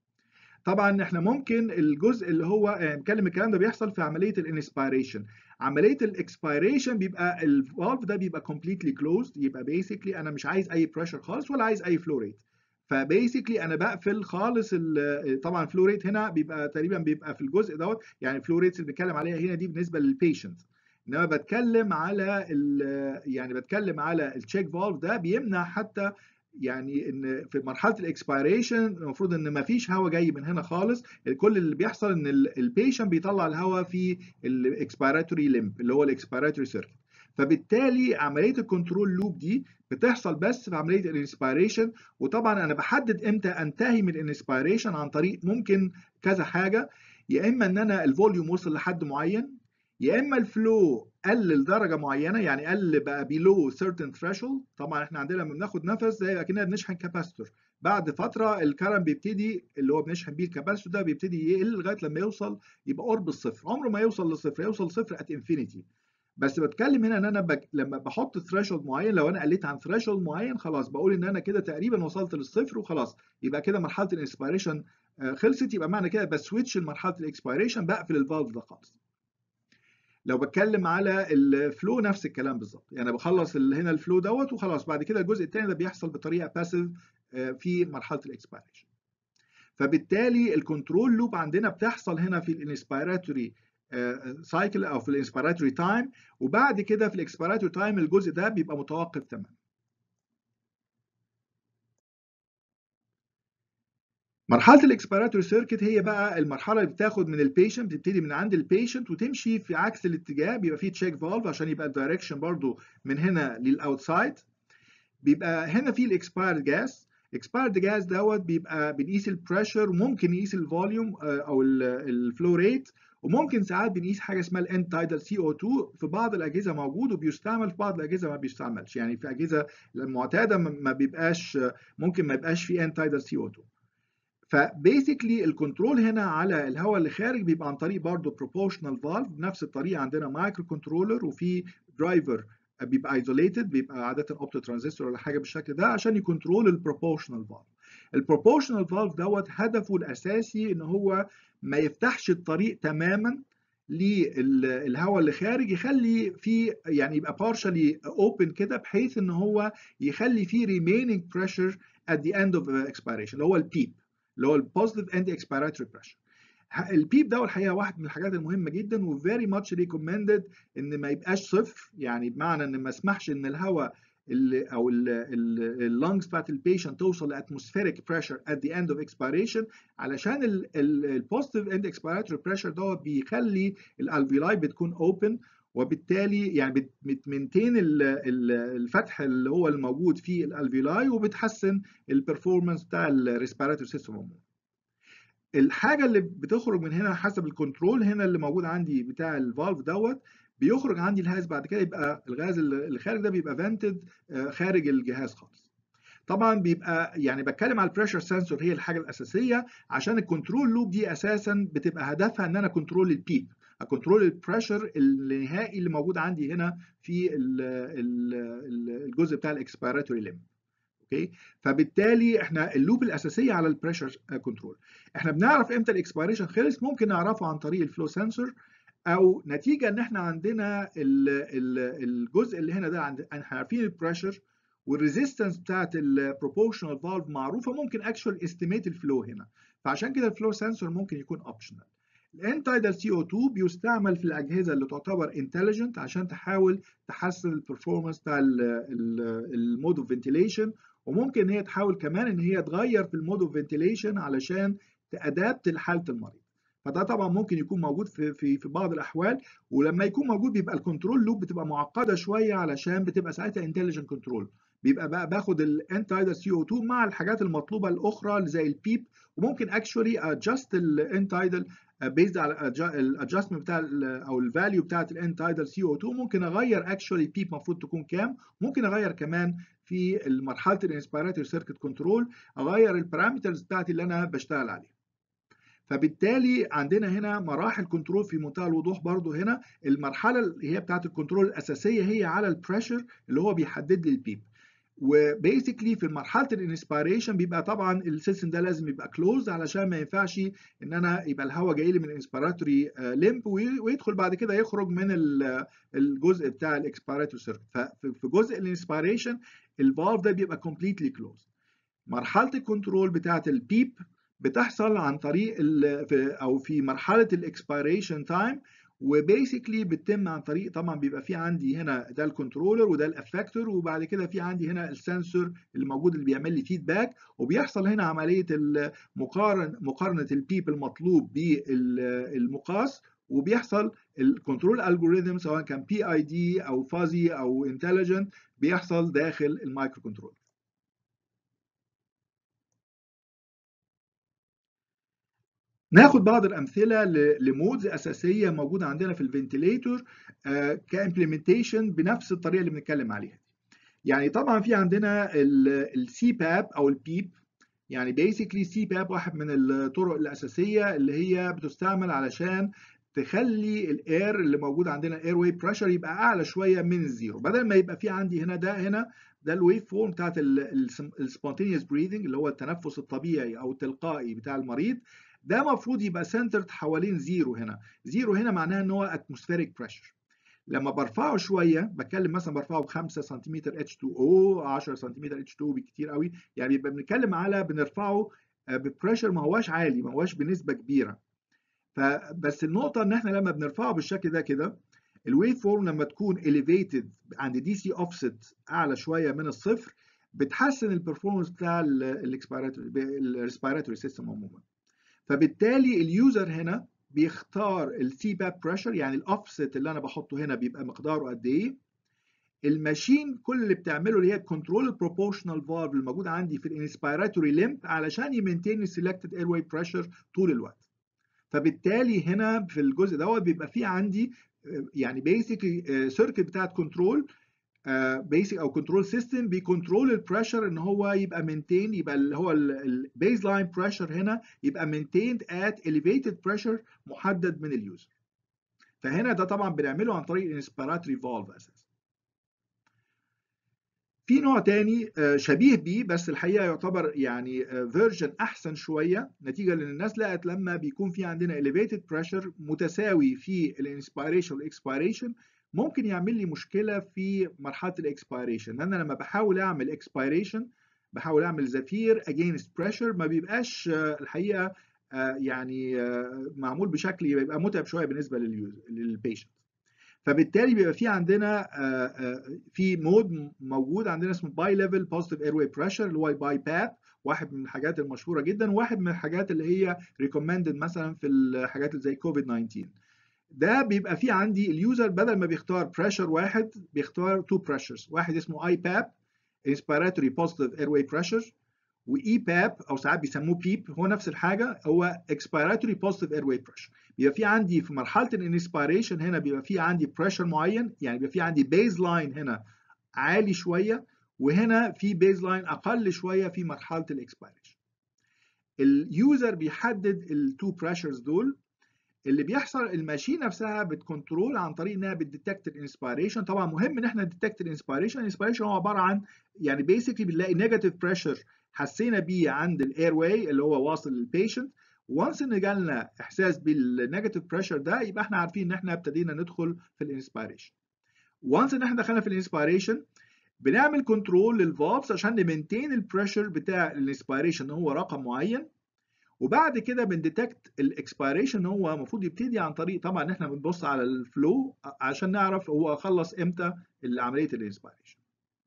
طبعا احنا ممكن الجزء اللي هو نتكلم الكلام ده بيحصل في عمليه الانسبيريشن عمليه الاكسبيريشن بيبقى الفالف ده بيبقى كومبليتلي كلوزد يبقى بيسكلي انا مش عايز اي بريشر خالص ولا عايز اي فلو ريت فبيسكلي انا بقفل خالص طبعا فلو ريت هنا بيبقى تقريبا بيبقى في الجزء دوت يعني الفلو ريتس اللي بنتكلم عليها هنا دي بالنسبه للبيشنت انما بتكلم على يعني بتكلم على التشيك فالف ده بيمنع حتى يعني ان في مرحله الاكسبيريشن المفروض ان ما فيش هواء جاي من هنا خالص كل اللي بيحصل ان البيشنت بيطلع الهواء في الاكسبيراتوري ليمب اللي هو الاكسبيراتوري سيركت فبالتالي عمليه الكنترول لوب دي بتحصل بس في عمليه الانسبيريشن وطبعا انا بحدد امتى انتهي من الانسبيريشن عن طريق ممكن كذا حاجه يا اما ان انا الفوليوم وصل لحد معين يا اما الفلو قل لدرجه معينه يعني قل بقى بيلو certain threshold طبعا احنا عندنا لما بناخد نفس زي اكننا بنشحن كاباستور بعد فتره الكرم بيبتدي اللي هو بنشحن بيه الكاباستور ده بيبتدي يقل لغايه لما يوصل يبقى قرب الصفر عمره ما يوصل للصفر يوصل صفر ات انفينيتي بس بتكلم هنا ان انا بك... لما بحط ثريشولد معين لو انا قلت عن ثريشولد معين خلاص بقول ان انا كده تقريبا وصلت للصفر وخلاص يبقى كده مرحله الانسبيريشن خلصت يبقى معنى كده بسويتش لمرحله الاكسبيريشن بقفل الفالف ده خالص لو بتكلم على الفلو نفس الكلام بالظبط يعني بخلص هنا الفلو دوت وخلاص بعد كده الجزء الثاني ده بيحصل بطريقه باسيف في مرحله الاكسبيريشن فبالتالي الكنترول لوب عندنا بتحصل هنا في الانسبيراتوري سايكل او في الانسبيراتوري تايم وبعد كده في الاكسبيراتوري تايم الجزء ده بيبقى متوقف تماما مرحله الاكسبيراتوري سيركت هي بقى المرحله اللي بتاخد من البيشنت بتبتدي من عند البيشنت وتمشي في عكس الاتجاه بيبقى فيه تشيك فالف عشان يبقى الدايركشن برضو من هنا للاوتسايد بيبقى هنا في الاكسبايرد جاس اكسبايرد جاس دوت بيبقى بنقيس البريشر وممكن نقيس الفوليوم او الفلو ريت وممكن ساعات بنقيس حاجه اسمها الان تايدال سي او 2 في بعض الاجهزه موجود وبيستعمل في بعض الاجهزه ما بيستعملش يعني في اجهزه المعتاده ما بيبقاش ممكن ما يبقاش في ان تايدال سي او 2 فبيسكلي الكنترول هنا على الهواء اللي خارج بيبقى عن طريق برضه بروبورشنال فالف بنفس الطريقه عندنا مايكرو كنترولر وفي درايفر بيبقى ايزوليتد بيبقى عاده اوبتو ترانزستور ولا حاجه بالشكل ده عشان يكنترول البروبورشنال فالف البروبورشنال فالف دوت هدفه الاساسي ان هو ما يفتحش الطريق تماما للهواء اللي خارج يخلي فيه يعني يبقى partially open كده بحيث ان هو يخلي فيه remaining pressure at the end of expiration اللي هو البيب اللي هو البوزيتيف اند اكسبيراتوري بريشر البيب ده الحقيقه واحد من الحاجات المهمه جدا وفيري ماتش ريكومندد ان ما يبقاش صفر يعني بمعنى ان ما اسمحش ان الهواء اللي او اللنجز بتاعت البيشنت توصل لاتموسفيريك بريشر ات ذا اند اوف اكسبيريشن علشان البوزيتيف اند اكسبيراتوري بريشر دوت بيخلي الالفيلاي بتكون اوبن وبالتالي يعني بتمنتين الفتح اللي هو الموجود في الالفيلاي وبتحسن البرفورمانس بتاع الريسبيراتوري سيستم عموما. الحاجه اللي بتخرج من هنا حسب الكنترول هنا اللي موجود عندي بتاع الفالف دوت بيخرج عندي الغاز بعد كده يبقى الغاز اللي خارج ده بيبقى فانتد خارج الجهاز خالص. طبعا بيبقى يعني بتكلم على البريشر سنسور هي الحاجه الاساسيه عشان الكنترول لوب دي اساسا بتبقى هدفها ان انا كنترول البيب اكنترول البريشر النهائي اللي موجود عندي هنا في الجزء بتاع الاكسبيراتوري ليم اوكي فبالتالي احنا اللوب الاساسيه على البريشر كنترول احنا بنعرف امتى الاكسبيريشن خلص ممكن نعرفه عن طريق الفلو سنسور او نتيجه ان احنا عندنا الجزء اللي هنا ده عند احنا عارفين البريشر والريزيستنس بتاعت البروبورشنال فالف معروفه ممكن اكشوال استيميت الفلو هنا فعشان كده الفلو سنسور ممكن يكون اوبشنال الانتايدال سي او 2 بيستعمل في الاجهزه اللي تعتبر انتليجنت عشان تحاول تحسن البرفورمانس بتاع المود اوف فنتيليشن وممكن ان هي تحاول كمان ان هي تغير في المود اوف فنتيليشن علشان تادابت لحاله المريض فده طبعا ممكن يكون موجود في في في بعض الاحوال ولما يكون موجود بيبقى الكنترول لوب بتبقى معقده شويه علشان بتبقى ساعتها انتليجنت كنترول بيبقى بقى باخد الانتايدال سي او 2 مع الحاجات المطلوبه الاخرى اللي زي البيب وممكن اكشولي ادجست الانتايدال بيزد على الادجستمنت بتاع او الفاليو بتاعت الانتايدال سي او 2 ممكن اغير اكشولي البيب المفروض تكون كام ممكن اغير كمان في مرحله الانسبيراتوري سيركت كنترول اغير البارامترز بتاعتي اللي انا بشتغل عليها فبالتالي عندنا هنا مراحل كنترول في منتهى الوضوح برضو هنا المرحله اللي هي بتاعت الكنترول الاساسيه هي على البريشر اللي هو بيحدد لي البيب وبيسكلي في مرحله الانسبيريشن بيبقى طبعا السيستم ده لازم يبقى كلوز علشان ما ينفعش ان انا يبقى الهواء جاي لي من الانسبيراتوري ليمب ويدخل بعد كده يخرج من الجزء بتاع الاكسبيراتوري سيركت ففي جزء الانسبيريشن الفالف ده بيبقى كومبليتلي كلوز مرحله الكنترول بتاعت البيب بتحصل عن طريق في او في مرحله الاكسبيريشن تايم وبيسكلي بتتم عن طريق طبعا بيبقى في عندي هنا ده الكنترولر وده الافكتور وبعد كده في عندي هنا السنسور اللي موجود اللي بيعمل لي فيدباك وبيحصل هنا عمليه المقارن مقارنه البيب المطلوب بالمقاس وبيحصل الكنترول الجوريثم سواء كان بي اي دي او فازي او انتليجنت بيحصل داخل المايكرو كنترول ناخد بعض الامثله لمودز اساسيه موجوده عندنا في الفنتليتور كامبلمنتيشن بنفس الطريقه اللي بنتكلم عليها يعني طبعا في عندنا السي باب او البيب يعني بيسكلي سي باب واحد من الطرق الاساسيه اللي هي بتستعمل علشان تخلي الاير اللي موجود عندنا اير واي بريشر يبقى اعلى شويه من الزيرو بدل ما يبقى في عندي هنا ده هنا ده الويف فورم بتاعت السبونتينيوس بريذنج اللي هو التنفس الطبيعي او التلقائي بتاع المريض ده المفروض يبقى سنترد حوالين زيرو هنا زيرو هنا معناها ان هو اتموسفيريك بريشر لما برفعه شويه بتكلم مثلا برفعه ب 5 سنتيمتر H2O 10 سنتيمتر H2O بكتير قوي يعني يبقى بنتكلم على بنرفعه ببريشر ما هواش عالي ما هواش بنسبه كبيره فبس النقطه ان احنا لما بنرفعه بالشكل ده كده الويف فورم لما تكون elevated عند دي سي اوفست اعلى شويه من الصفر بتحسن البرفورمانس بتاع الريسبيراتوري سيستم عموما فبالتالي اليوزر هنا بيختار السي باب بريشر يعني الاوفست اللي انا بحطه هنا بيبقى مقداره قد ايه الماشين كل اللي بتعمله اللي هي كنترول البروبورشنال فالف الموجود عندي في الانسبيراتوري ليمب علشان يمنتين السيلكتد اير واي بريشر طول الوقت فبالتالي هنا في الجزء دوت بيبقى في عندي يعني بيسكلي سيركت بتاعت كنترول بيسك او كنترول سيستم بيكنترول البريشر ان هو يبقى مينتين يبقى اللي هو البيز لاين بريشر هنا يبقى مينتيند ات elevated بريشر محدد من اليوزر فهنا ده طبعا بنعمله عن طريق الانسبيراتوري فالف اساسا في نوع تاني شبيه بيه بس الحقيقه يعتبر يعني فيرجن احسن شويه نتيجه لان الناس لقت لما بيكون في عندنا elevated pressure متساوي في الانسبيريشن والاكسبيريشن ممكن يعمل لي مشكله في مرحله الاكسبيريشن انا لما بحاول اعمل اكسبيريشن بحاول اعمل زفير اجينست بريشر ما بيبقاش الحقيقه يعني معمول بشكل يبقى متعب شويه بالنسبه للبيشنت فبالتالي بيبقى في عندنا في مود موجود عندنا اسمه باي ليفل بوزيتيف اير واي بريشر اللي هو باي باب واحد من الحاجات المشهوره جدا وواحد من الحاجات اللي هي ريكومندد مثلا في الحاجات اللي زي كوفيد 19 ده بيبقى فيه عندي اليوزر بدل ما بيختار بريشر واحد بيختار تو بريشرز واحد اسمه اي باب inspiratory positive airway pressure واي باب او ساعات بيسموه بيب هو نفس الحاجه هو expiratory positive airway pressure بيبقى في عندي في مرحله الانسبيريشن هنا بيبقى في عندي بريشر معين يعني بيبقى في عندي بيز لاين هنا عالي شويه وهنا في بيز لاين اقل شويه في مرحله الاكسبيريشن اليوزر بيحدد التو بريشرز دول اللي بيحصل الماشين نفسها بتكنترول عن طريق انها بتديتكت الانسبيريشن طبعا مهم ان احنا نديتكت الانسبيريشن الانسبيريشن هو عباره عن يعني بيسكلي بنلاقي نيجاتيف بريشر حسينا بيه عند الاير واي اللي هو واصل للبيشنت وانس ان جالنا احساس بالنيجاتيف بريشر ده يبقى احنا عارفين ان احنا ابتدينا ندخل في الانسبيريشن وانس ان احنا دخلنا في الانسبيريشن بنعمل كنترول للفالفز عشان نمنتين البريشر بتاع الانسبيريشن هو رقم معين وبعد كده بنديتكت الاكسبيريشن هو المفروض يبتدي عن طريق طبعا ان احنا بنبص على الفلو عشان نعرف هو خلص امتى عمليه الانسبيريشن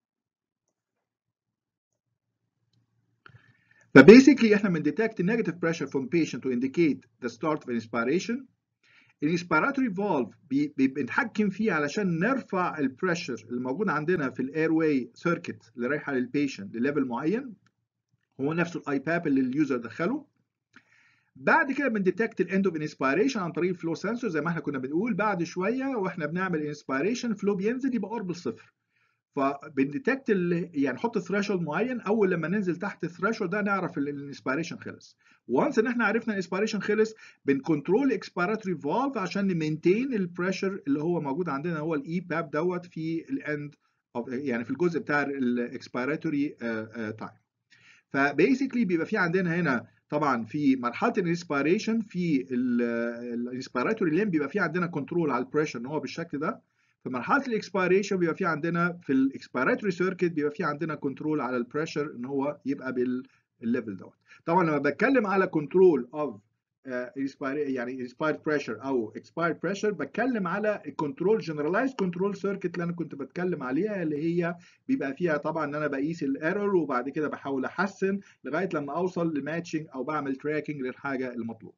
فبيسكلي احنا بنديتكت negative pressure from patient to indicate the start of inspiration الانسبيراتوري فالف بنتحكم فيه علشان نرفع البريشر اللي موجود عندنا في الاير واي سيركت اللي رايحه للبيشنت لليفل معين هو نفسه الاي باب اللي اليوزر دخله بعد كده بنديتكت الاند اوف انسبيريشن عن طريق الفلو سنسور زي ما احنا كنا بنقول بعد شويه واحنا بنعمل انسبيريشن فلو بينزل يبقى قرب الصفر فبنديتكت يعني نحط ثريشولد معين اول لما ننزل تحت الثريشولد ده نعرف الانسبيريشن خلص وانس ان احنا عرفنا الانسبيريشن خلص بنكنترول اكسبيراتوري فالف عشان نمينتين البريشر اللي هو موجود عندنا هو الاي باب دوت في الاند يعني في الجزء بتاع الاكسبيراتوري تايم فبيسكلي بيبقى في عندنا هنا طبعا في مرحله الانسبيريشن في الانسبيراتوري لين بيبقى في عندنا كنترول على البريشر ان هو بالشكل ده في مرحله الاكسبيريشن بيبقى في عندنا في الاكسبيراتوري سيركت بيبقى في عندنا كنترول على البريشر ان هو يبقى بالليفل دوت طبعا لما بتكلم على كنترول اوف يعني inspired بريشر او expired بريشر بتكلم على الكنترول جنرالايز كنترول سيركت اللي انا كنت بتكلم عليها اللي هي بيبقى فيها طبعا ان انا بقيس الايرور وبعد كده بحاول احسن لغايه لما اوصل لماتشنج او بعمل تراكنج للحاجه المطلوبه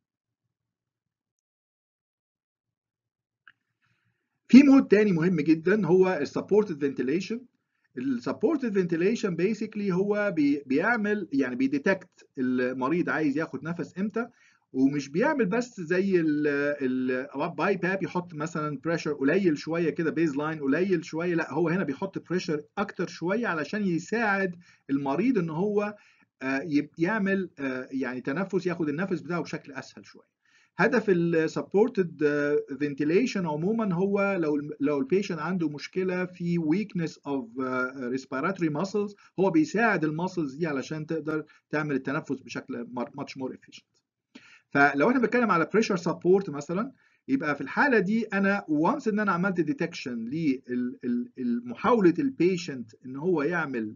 في مود تاني مهم جدا هو السبورتد فنتيليشن السبورتد فنتيليشن بيسكلي هو بي بيعمل يعني بيديتكت المريض عايز ياخد نفس امتى ومش بيعمل بس زي الباي باب يحط مثلا بريشر قليل شويه كده بيز لاين قليل شويه لا هو هنا بيحط بريشر اكتر شويه علشان يساعد المريض ان هو يعمل يعني تنفس ياخد النفس بتاعه بشكل اسهل شويه هدف السبورتد فنتيليشن عموما هو لو لو البيشنت عنده مشكله في ويكنس اوف ريسبيراتوري ماسلز هو بيساعد الماسلز دي علشان تقدر تعمل التنفس بشكل ماتش مور efficient فلو احنا بنتكلم على بريشر سبورت مثلا يبقى في الحاله دي انا وانس ان انا عملت ديتكشن لمحاوله البيشنت ان هو يعمل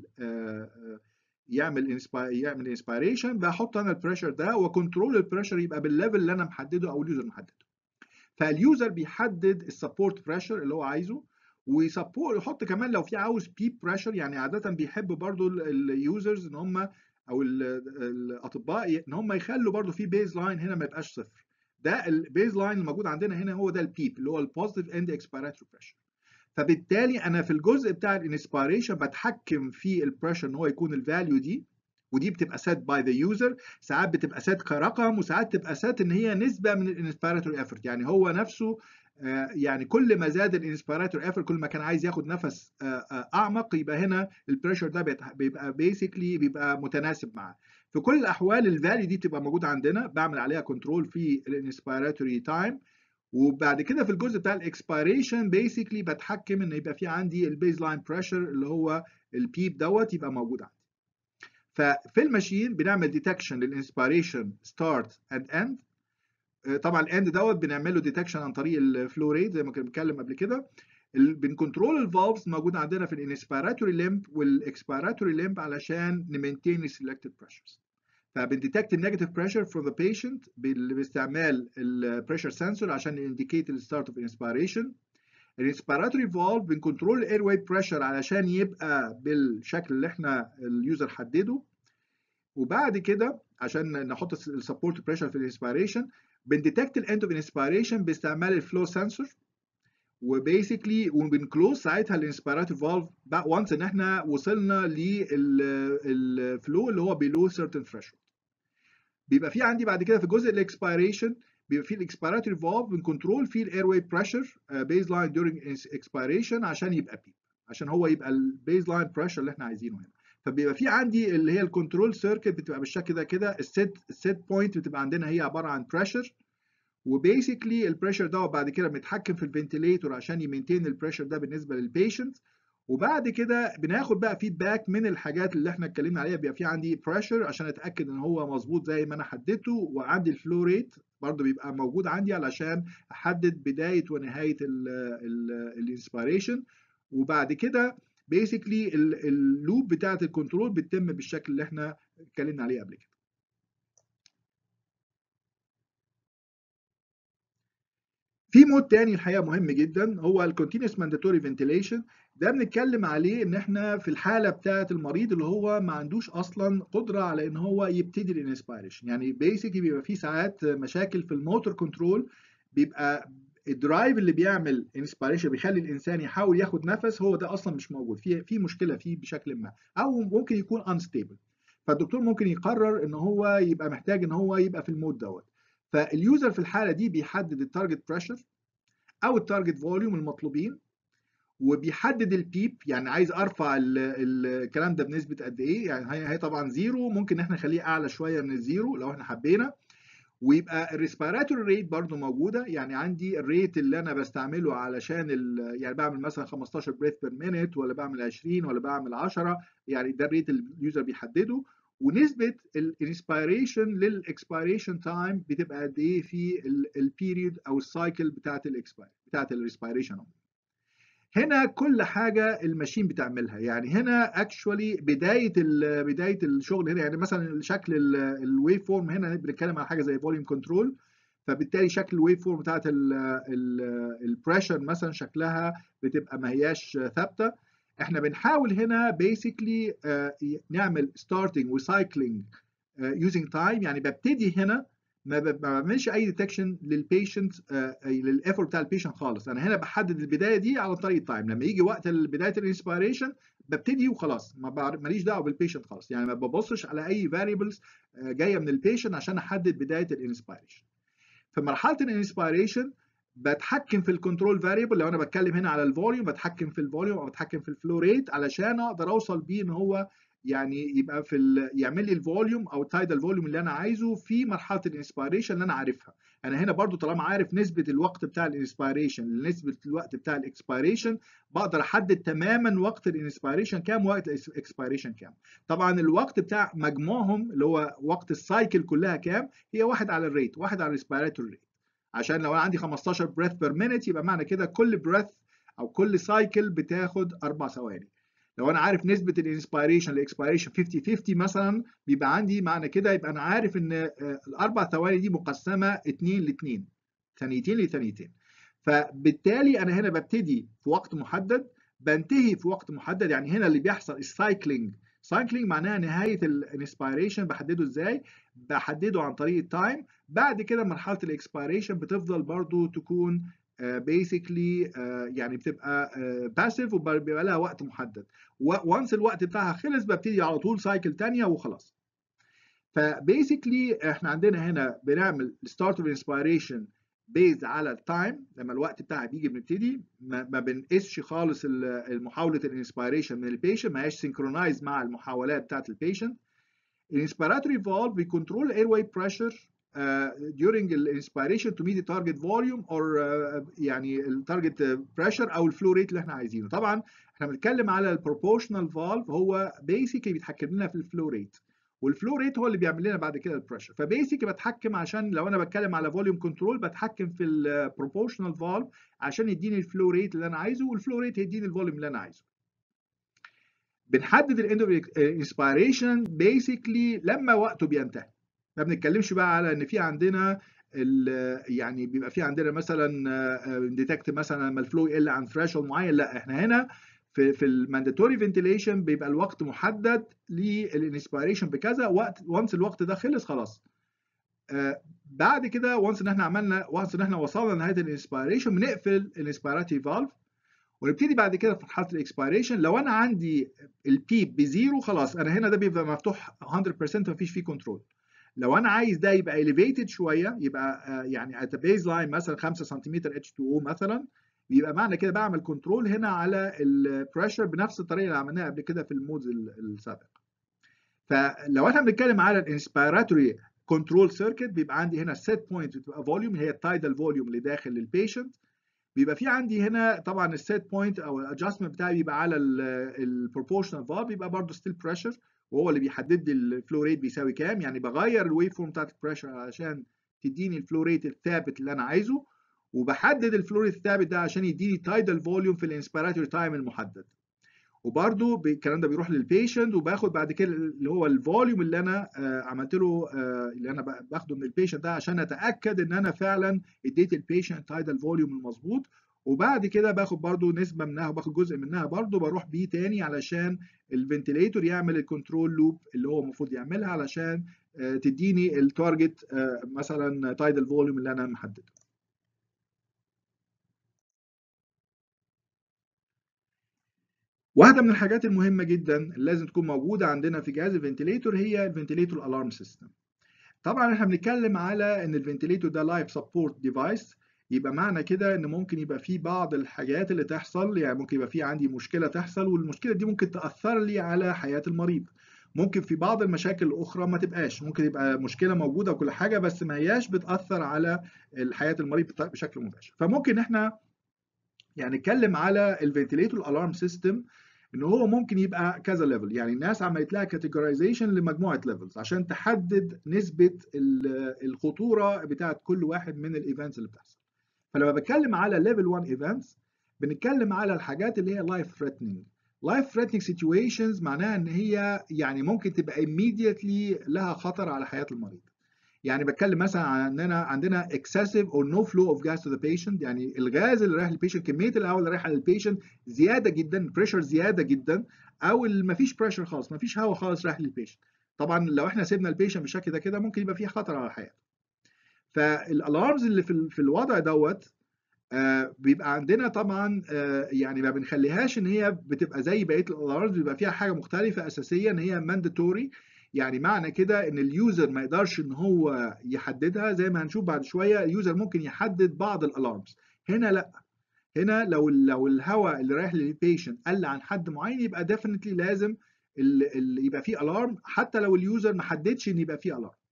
يعمل يعمل انسبيريشن بحط انا البريشر ده وكنترول البريشر يبقى بالليفل اللي انا محدده او اليوزر محدده فاليوزر بيحدد السبورت بريشر اللي هو عايزه ويسبورت يحط كمان لو في عاوز بيب بريشر يعني عاده بيحب برضو اليوزرز ان هم او الاطباء ان هم يخلوا برضو في بيز لاين هنا ما يبقاش صفر ده البيز لاين الموجود عندنا هنا هو ده البيب اللي هو البوزيتيف اند اكسبيراتوري بريشر فبالتالي انا في الجزء بتاع الانسبيريشن بتحكم في البريشر ان هو يكون الفاليو دي ودي بتبقى سيت باي ذا يوزر ساعات بتبقى سيت كرقم وساعات تبقى سيت ان هي نسبه من الانسبيراتوري افورت يعني هو نفسه يعني كل ما زاد الانسبيراتوري افورت كل ما كان عايز ياخد نفس اعمق يبقى هنا البريشر ده بيبقى بيسكلي بيبقى متناسب معاه في كل الاحوال الفاليو دي بتبقى موجوده عندنا بعمل عليها كنترول في الانسبيراتوري تايم وبعد كده في الجزء بتاع الاكسبيريشن بيسكلي بتحكم ان يبقى في عندي البيز لاين بريشر اللي هو البيب دوت يبقى موجود عندي ففي الماشين بنعمل ديتكشن للانسبيريشن ستارت اند اند طبعا الاند دوت بنعمل له ديتكشن عن طريق الفلو ريت زي ما كنا بنتكلم قبل كده بنكنترول الفالفز موجوده عندنا في الانسبيراتوري ليمب والاكسبيراتوري ليمب علشان نمينتين السلكتد بريشرز فبنديتكت النيجاتيف بريشر فور ذا بيشنت باستعمال البريشر سنسور عشان انديكيت الستارت اوف انسبيريشن الانسبيراتوري فالف بنكنترول الاير واي بريشر علشان يبقى بالشكل اللي احنا اليوزر حدده وبعد كده عشان نحط السبورت بريشر في الانسبيريشن بنديتكت الاند اوف انسبيريشن باستعمال الفلو سنسور وبيسكلي وبنكلوز ساعتها الانسبيراتوري فالف وانس ان احنا وصلنا للفلو اللي هو بيلو سيرتن ثريشولد بيبقى في عندي بعد كده في جزء الاكسبيريشن بيبقى في الاكسبيراتوري فالف بنكنترول فيه الاير واي بريشر بيز لاين دورينج اكسبيريشن عشان يبقى بيب عشان هو يبقى البيز لاين بريشر اللي احنا عايزينه هنا فبيبقى في عندي اللي هي الكنترول سيركت بتبقى بالشكل ده كده السيت السيت بوينت بتبقى عندنا هي عباره عن بريشر وبيسكلي البريشر ده بعد كده بنتحكم في الفنتليتور عشان يمينتين البريشر ده بالنسبه للبيشنت وبعد كده بناخد بقى فيدباك من الحاجات اللي احنا اتكلمنا عليها بيبقى في عندي بريشر عشان اتاكد ان هو مظبوط زي ما انا حددته وعندي الفلو ريت برضه بيبقى موجود عندي علشان احدد بدايه ونهايه الانسبيريشن وبعد كده بيسكلي اللوب بتاعه الكنترول بتتم بالشكل اللي احنا اتكلمنا عليه قبل كده في مود تاني الحقيقه مهم جدا هو الكونتينوس مانداتوري فنتيليشن ده بنتكلم عليه ان احنا في الحاله بتاعه المريض اللي هو ما عندوش اصلا قدره على ان هو يبتدي الانسبيريشن يعني بيسكلي بيبقى في ساعات مشاكل في الموتور كنترول بيبقى الدرايف اللي بيعمل انسبيريشن بيخلي الانسان يحاول ياخد نفس هو ده اصلا مش موجود في في مشكله فيه بشكل ما او ممكن يكون انستيبل فالدكتور ممكن يقرر ان هو يبقى محتاج ان هو يبقى في المود دوت فاليوزر في الحاله دي بيحدد التارجت بريشر او التارجت فوليوم المطلوبين وبيحدد البيب يعني عايز ارفع الكلام ده بنسبه قد ايه يعني هي طبعا زيرو ممكن احنا نخليه اعلى شويه من الزيرو لو احنا حبينا ويبقى الريسبيراتوري ريت برضو موجوده يعني عندي الريت اللي انا بستعمله علشان يعني بعمل مثلا 15 بريث بير مينيت ولا بعمل 20 ولا بعمل 10 يعني ده الريت اللي اليوزر بيحدده ونسبه الانسبيريشن للاكسبيريشن تايم بتبقى قد ايه في البيريود او السايكل بتاعت الاكسبير بتاعت الريسبيريشن هنا كل حاجه الماشين بتعملها يعني هنا اكشولي بدايه بدايه الشغل هنا يعني مثلا شكل الويف فورم هنا بنتكلم على حاجه زي فوليوم كنترول فبالتالي شكل الويف فورم بتاعت البريشر مثلا شكلها بتبقى ما هياش ثابته احنا بنحاول هنا بيسكلي نعمل ستارتنج وسايكلينج يوزنج تايم يعني ببتدي هنا ما بعملش اي ديتكشن للبيشنت للايفورت بتاع البيشنت خالص انا هنا بحدد البدايه دي على طريق التايم لما يجي وقت بدايه الانسبيريشن ببتدي وخلاص ما ماليش دعوه بالبيشنت خالص يعني ما ببصش على اي فاريبلز جايه من البيشنت عشان احدد بدايه الانسبيريشن في مرحله الانسبيريشن بتحكم في الكنترول فاريبل لو انا بتكلم هنا على الفوليوم بتحكم في الفوليوم او بتحكم في الفلو ريت علشان اقدر اوصل بيه ان هو يعني يبقى في ال... يعمل لي الفوليوم او التايدال فوليوم اللي انا عايزه في مرحله الانسبيريشن اللي انا عارفها انا هنا برضو طالما عارف نسبه الوقت بتاع الانسبيريشن لنسبه الوقت بتاع الاكسبيريشن بقدر احدد تماما وقت الانسبيريشن كام وقت الاكسبيريشن كام طبعا الوقت بتاع مجموعهم اللي هو وقت السايكل كلها كام هي واحد على الريت واحد على الريسبيراتوري ريت عشان لو انا عندي 15 بريث بير مينيت يبقى معنى كده كل بريث او كل سايكل بتاخد اربع ثواني لو انا عارف نسبه الانسبيريشن لاكسبيريشن 50 50 مثلا بيبقى عندي معنى كده يبقى انا عارف ان الاربع ثواني دي مقسمه 2 ل 2 ثانيتين لثانيتين فبالتالي انا هنا ببتدي في وقت محدد بنتهي في وقت محدد يعني هنا اللي بيحصل السايكلينج سايكلينج معناها نهايه الانسبيريشن بحدده ازاي بحدده عن طريق التايم بعد كده مرحله الاكسبيريشن بتفضل برضو تكون بيسكلي uh, uh, يعني بتبقى باسيف uh, وبيبقى لها وقت محدد وانس الوقت بتاعها خلص ببتدي على طول سايكل ثانيه وخلاص فبيسكلي احنا عندنا هنا بنعمل ستارت اوف انسبيريشن بيز على التايم لما الوقت بتاعها بيجي بنبتدي ما, ما بنقيسش خالص محاوله الانسبيريشن من البيشنت ما هياش سينكرونايز مع المحاولات بتاعت البيشنت الانسبيراتوري فالف بيكنترول الاير واي بريشر during الانسبيريشن to meet the target volume or uh, يعني التارجت بريشر او الفلو ريت اللي احنا عايزينه طبعا احنا بنتكلم على البروبورشنال فالف هو بيسكلي بيتحكم لنا في الفلو ريت والفلو ريت هو اللي بيعمل لنا بعد كده البريشر فبيسكلي بتحكم عشان لو انا بتكلم على فوليوم كنترول بتحكم في البروبورشنال فالف عشان يديني الفلو ريت اللي انا عايزه والفلو ريت يديني الفوليوم اللي انا عايزه بنحدد الاند اوف انسبيريشن بيسكلي لما وقته بينتهي ما بنتكلمش بقى على ان في عندنا يعني بيبقى في عندنا مثلا ديتكت مثلا لما الفلو يقل عن ثريشولد معين لا احنا هنا في في المانداتوري فنتيليشن بيبقى الوقت محدد للانسبيريشن بكذا وقت وانس الوقت ده خلص خلاص آه بعد كده وانس ان احنا عملنا وانس ان احنا وصلنا لنهايه الانسبيريشن بنقفل الانسبيراتي فالف ونبتدي بعد كده في مرحله الاكسبيريشن لو انا عندي البيب بزيرو خلاص انا هنا ده بيبقى مفتوح 100% مفيش فيه كنترول لو انا عايز ده يبقى elevated شويه يبقى يعني at a baseline مثلا 5 سم H2O مثلا بيبقى معنى كده بعمل كنترول هنا على البريشر بنفس الطريقه اللي عملناها قبل كده في المودز السابق. فلو احنا بنتكلم على الانسبيراتوري كنترول سيركت بيبقى عندي هنا set بوينت بتبقى فوليوم هي التايدال فوليوم اللي داخل للبيشنت بيبقى في عندي هنا طبعا السيت بوينت او الادجستمنت بتاعي بيبقى على البروبورشنال فالف بيبقى برضه ستيل بريشر وهو اللي بيحدد لي الفلو ريت بيساوي كام يعني بغير الويف فورم بتاعت البريشر علشان تديني الفلو ريت الثابت اللي انا عايزه وبحدد الفلو ريت الثابت ده عشان يديني تايدال فوليوم في الانسبيراتوري تايم المحدد وبرده الكلام ده بيروح للبيشنت وباخد بعد كده اللي هو الفوليوم اللي انا عملت له اللي انا باخده من البيشنت ده عشان اتاكد ان انا فعلا اديت البيشنت هذا الفوليوم المظبوط وبعد كده باخد برضو نسبه منها وباخد جزء منها برضو بروح بيه تاني علشان الفنتليتور يعمل الكنترول لوب اللي هو المفروض يعملها علشان تديني التارجت مثلا تايدال فوليوم اللي انا محدده واحدة من الحاجات المهمة جدا اللي لازم تكون موجودة عندنا في جهاز الفنتليتور هي الفنتليتور الارم سيستم. طبعا احنا بنتكلم على ان الفنتليتور ده لايف سبورت ديفايس يبقى معنى كده ان ممكن يبقى في بعض الحاجات اللي تحصل يعني ممكن يبقى في عندي مشكلة تحصل والمشكلة دي ممكن تأثر لي على حياة المريض. ممكن في بعض المشاكل الأخرى ما تبقاش ممكن يبقى مشكلة موجودة وكل حاجة بس ما هياش بتأثر على حياة المريض بشكل مباشر. فممكن احنا يعني نتكلم على الفنتليتور الارم سيستم ان هو ممكن يبقى كذا ليفل يعني الناس عملت لها كاتيجورايزيشن لمجموعه ليفلز عشان تحدد نسبه الخطوره بتاعه كل واحد من الايفنتس اللي بتحصل فلما بتكلم على ليفل 1 ايفنتس بنتكلم على الحاجات اللي هي لايف ثريتنينج لايف ثريتنينج سيتويشنز معناها ان هي يعني ممكن تبقى immediately لها خطر على حياه المريض يعني بتكلم مثلا عن اننا عندنا excessive or no flow of gas to the patient يعني الغاز اللي رايح للبيشنت كميه الهواء اللي رايحه للبيشنت زياده جدا بريشر زياده جدا او ما فيش بريشر خالص ما فيش هواء خالص رايح للبيشنت طبعا لو احنا سيبنا البيشنت بالشكل ده كده ممكن يبقى فيه خطر على حياته فالالارمز اللي في في الوضع دوت آه بيبقى عندنا طبعا آه يعني ما بنخليهاش ان هي بتبقى زي بقيه الالارمز بيبقى فيها حاجه مختلفه اساسيه ان هي مانداتوري يعني معنى كده ان اليوزر ما يقدرش ان هو يحددها زي ما هنشوف بعد شويه اليوزر ممكن يحدد بعض الالارمز هنا لا هنا لو لو الهواء اللي رايح للبيشنت قل عن حد معين يبقى ديفنتلي لازم ال ال يبقى فيه الارم حتى لو اليوزر ما حددش ان يبقى فيه الارم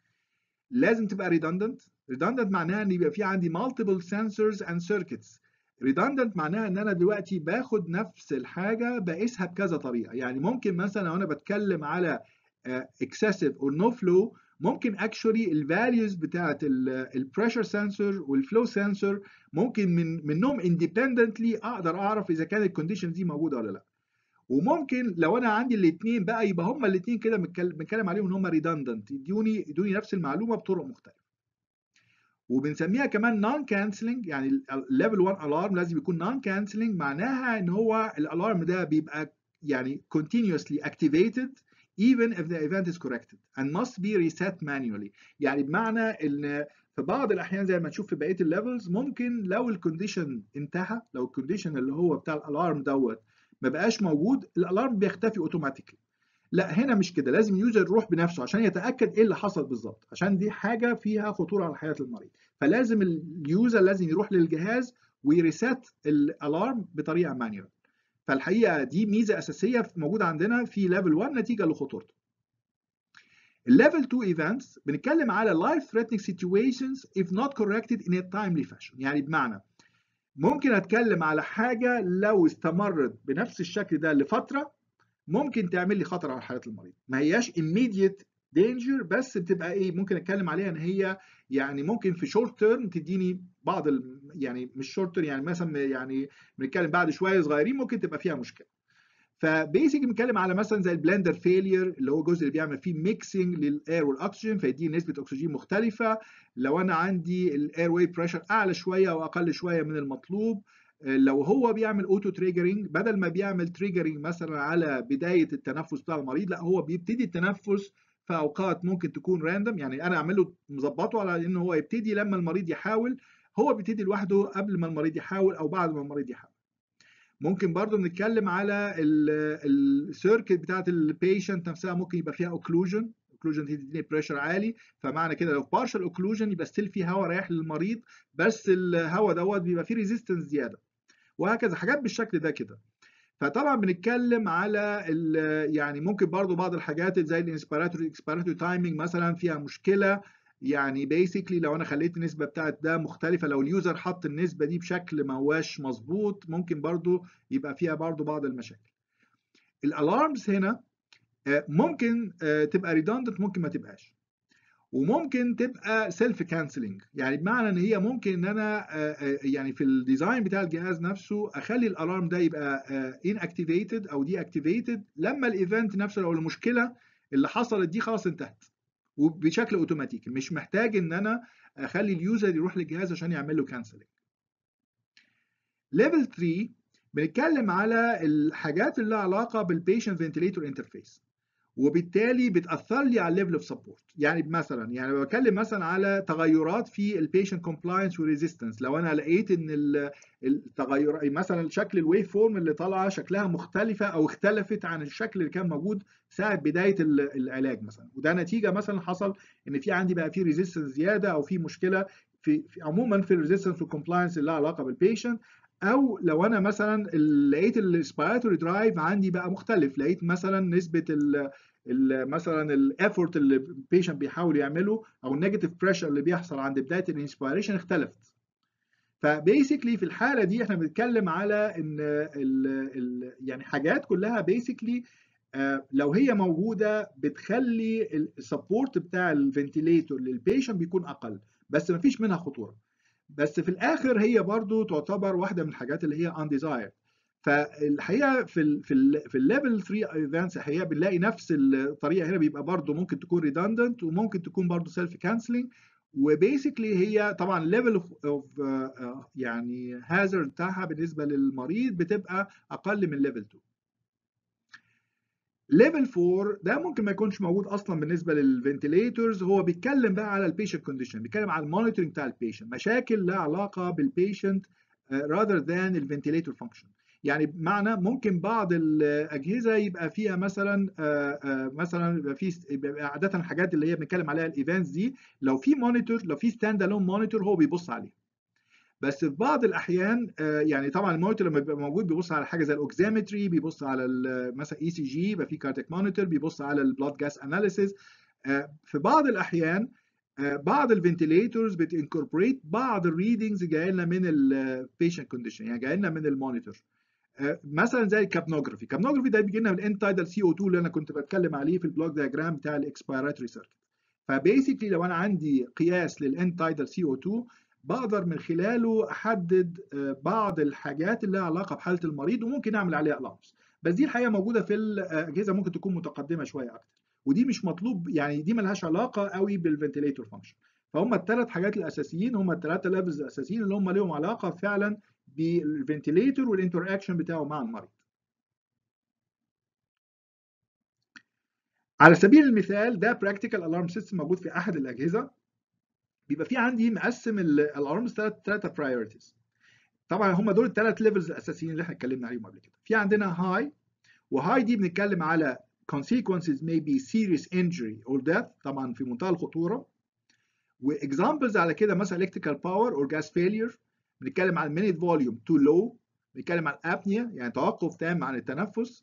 لازم تبقى ريدندنت ريدندنت معناها ان يبقى في عندي multiple sensors and circuits redundant معناها ان انا دلوقتي باخد نفس الحاجه بقيسها بكذا طريقه يعني ممكن مثلا لو انا بتكلم على excessive or no flow ممكن actually الفاليوز بتاعت البريشر سنسور والفلو سنسور ممكن من منهم independently اقدر اعرف اذا كانت الكونديشن دي موجوده ولا لا وممكن لو انا عندي الاثنين بقى يبقى هما الاثنين كده بنتكلم عليهم ان هما redundant يدوني يدوني نفس المعلومه بطرق مختلفه وبنسميها كمان نون كانسلنج يعني الليفل 1 الارم لازم يكون نون كانسلنج معناها ان هو الالارم ده بيبقى يعني continuously activated even if the event is corrected and must be reset manually يعني بمعنى ان في بعض الاحيان زي ما نشوف في بقيه الليفلز ممكن لو الكونديشن انتهى لو الكونديشن اللي هو بتاع الالارم دوت ما بقاش موجود الالارم بيختفي اوتوماتيكلي لا هنا مش كده لازم اليوزر يروح بنفسه عشان يتاكد ايه اللي حصل بالظبط عشان دي حاجه فيها خطوره على حياه المريض فلازم اليوزر لازم يروح للجهاز ويريسات الالارم بطريقه مانيوال فالحقيقه دي ميزه اساسيه موجوده عندنا في ليفل 1 نتيجه لخطورته. الليفل 2 ايفنتس بنتكلم على life threatening situations if not corrected in a timely fashion يعني بمعنى ممكن اتكلم على حاجه لو استمرت بنفس الشكل ده لفتره ممكن تعمل لي خطر على حياه المريض ما هياش immediate danger بس بتبقى ايه ممكن اتكلم عليها ان هي يعني ممكن في شورت تيرم تديني بعض ال... يعني مش شورت تيرم يعني مثلا يعني بنتكلم بعد شويه صغيرين ممكن تبقى فيها مشكله فبيسك بنتكلم على مثلا زي البلندر فيلير اللي هو الجزء اللي بيعمل فيه ميكسنج للاير والاكسجين فيديني نسبه اكسجين مختلفه لو انا عندي الاير واي بريشر اعلى شويه او اقل شويه من المطلوب لو هو بيعمل اوتو تريجرنج بدل ما بيعمل تريجرنج مثلا على بدايه التنفس بتاع المريض لا هو بيبتدي التنفس في اوقات ممكن تكون راندوم يعني انا اعمل له مظبطه على ان هو يبتدي لما المريض يحاول هو بيبتدي لوحده قبل ما المريض يحاول او بعد ما المريض يحاول ممكن برضو نتكلم على السيركت بتاعت البيشنت نفسها ممكن يبقى فيها اوكلوجن اوكلوجن دي تديني بريشر عالي فمعنى كده لو بارشل اوكلوجن يبقى ستيل في هواء رايح للمريض بس الهواء دوت بيبقى فيه ريزيستنس زياده وهكذا حاجات بالشكل ده كده فطبعا بنتكلم على يعني ممكن برضو بعض الحاجات زي الانسبيراتوري اكسبيراتوري تايمينج مثلا فيها مشكله يعني بيسكلي لو انا خليت النسبه بتاعت ده مختلفه لو اليوزر حط النسبه دي بشكل ما هواش مظبوط ممكن برضو يبقى فيها برضو بعض المشاكل الالارمز هنا ممكن تبقى ريدندنت ممكن ما تبقاش وممكن تبقى سيلف كانسلنج يعني بمعنى ان هي ممكن ان انا يعني في الديزاين بتاع الجهاز نفسه اخلي الالارم ده يبقى ان اكتيفيتد او دي اكتيفيتد لما الايفنت نفسه او المشكله اللي حصلت دي خلاص انتهت وبشكل اوتوماتيكي مش محتاج ان انا اخلي اليوزر يروح للجهاز عشان يعمل له كانسلنج ليفل 3 بنتكلم على الحاجات اللي لها علاقه بالبيشنت فنتليتور انترفيس وبالتالي بتاثر لي على الليفل اوف سبورت يعني مثلا يعني بتكلم مثلا على تغيرات في البيشنت كومبلاينس وريزيستنس لو انا لقيت ان التغير مثلا شكل الويف فورم اللي طالعه شكلها مختلفه او اختلفت عن الشكل اللي كان موجود ساعه بدايه العلاج مثلا وده نتيجه مثلا حصل ان في عندي بقى في ريزيستنس زياده او في مشكله في, في عموما في الريزيستنس والكومبلاينس اللي لها علاقه بالبيشنت او لو انا مثلا لقيت الاسبيراتوري درايف عندي بقى مختلف لقيت مثلا نسبه ال ال مثلا الافورت اللي البيشنت بيحاول يعمله او النيجاتيف بريشر اللي بيحصل عند بدايه الانسبيريشن اختلفت فبيسكلي في الحاله دي احنا بنتكلم على ان ال ال يعني حاجات كلها بيسكلي لو هي موجوده بتخلي السبورت بتاع الفنتيليتور للبيشنت بيكون اقل بس ما فيش منها خطوره بس في الاخر هي برضو تعتبر واحده من الحاجات اللي هي undesired فالحقيقه في ال في ال في الليفل 3 ايفنتس الحقيقه بنلاقي نفس الطريقه هنا بيبقى برضو ممكن تكون ريدندنت وممكن تكون برضو سيلف كانسلنج وبيسكلي هي طبعا الليفل اوف يعني هازارد بتاعها بالنسبه للمريض بتبقى اقل من ليفل 2 ليفل 4 ده ممكن ما يكونش موجود اصلا بالنسبه للفنتليتورز هو بيتكلم بقى على البيشنت كونديشن بيتكلم على المونيتورنج بتاع البيشنت مشاكل لها علاقه بالبيشنت rather than الفنتليتور فانكشن يعني بمعنى ممكن بعض الاجهزه يبقى فيها مثلا مثلا يبقى في يبقى عاده الحاجات اللي هي بنتكلم عليها الايفنتس دي لو في مونيتور لو في ستاند الون مونيتور هو بيبص عليه بس في بعض الاحيان يعني طبعا المونيتور لما بيبقى موجود بيبص على حاجه زي الاوكسيمتري بيبص على مثلا اي سي جي يبقى في كاردياك مونيتور بيبص على البلاد جاس اناليسيز في بعض الاحيان بعض الفنتليتورز بتنكوربريت بعض الريدنجز جايه لنا من البيشنت كونديشن يعني جايه لنا من المونيتور مثلا زي الكابنوجرافي الكابنوجرافي ده بيجي لنا من الانتايدال سي او 2 اللي انا كنت بتكلم عليه في البلوك دياجرام بتاع الاكسبيراتوري سيركت فبيسكلي لو انا عندي قياس للانتايدال سي او 2 بقدر من خلاله احدد بعض الحاجات اللي لها علاقه بحاله المريض وممكن اعمل عليها الارمز بس دي الحقيقه موجوده في الاجهزه ممكن تكون متقدمه شويه اكتر ودي مش مطلوب يعني دي ملهاش علاقه قوي بالفنتليتور فانكشن فهم الثلاث حاجات الاساسيين هم الثلاثه ليفلز الاساسيين اللي هم لهم علاقه فعلا بالفنتليتور والانتر اكشن بتاعه مع المريض على سبيل المثال ده براكتيكال الارم سيستم موجود في احد الاجهزه بيبقى في عندي مقسم الالارمز ثلاث ثلاثه برايورتيز طبعا هم دول الثلاث ليفلز الاساسيين اللي احنا اتكلمنا عليهم قبل كده في عندنا هاي وهاي دي بنتكلم على consequences may be serious injury or death طبعا في منتهى الخطوره واكزامبلز على كده مثلا electrical power or gas failure بنتكلم على minute volume too low بنتكلم على apnea يعني توقف تام عن التنفس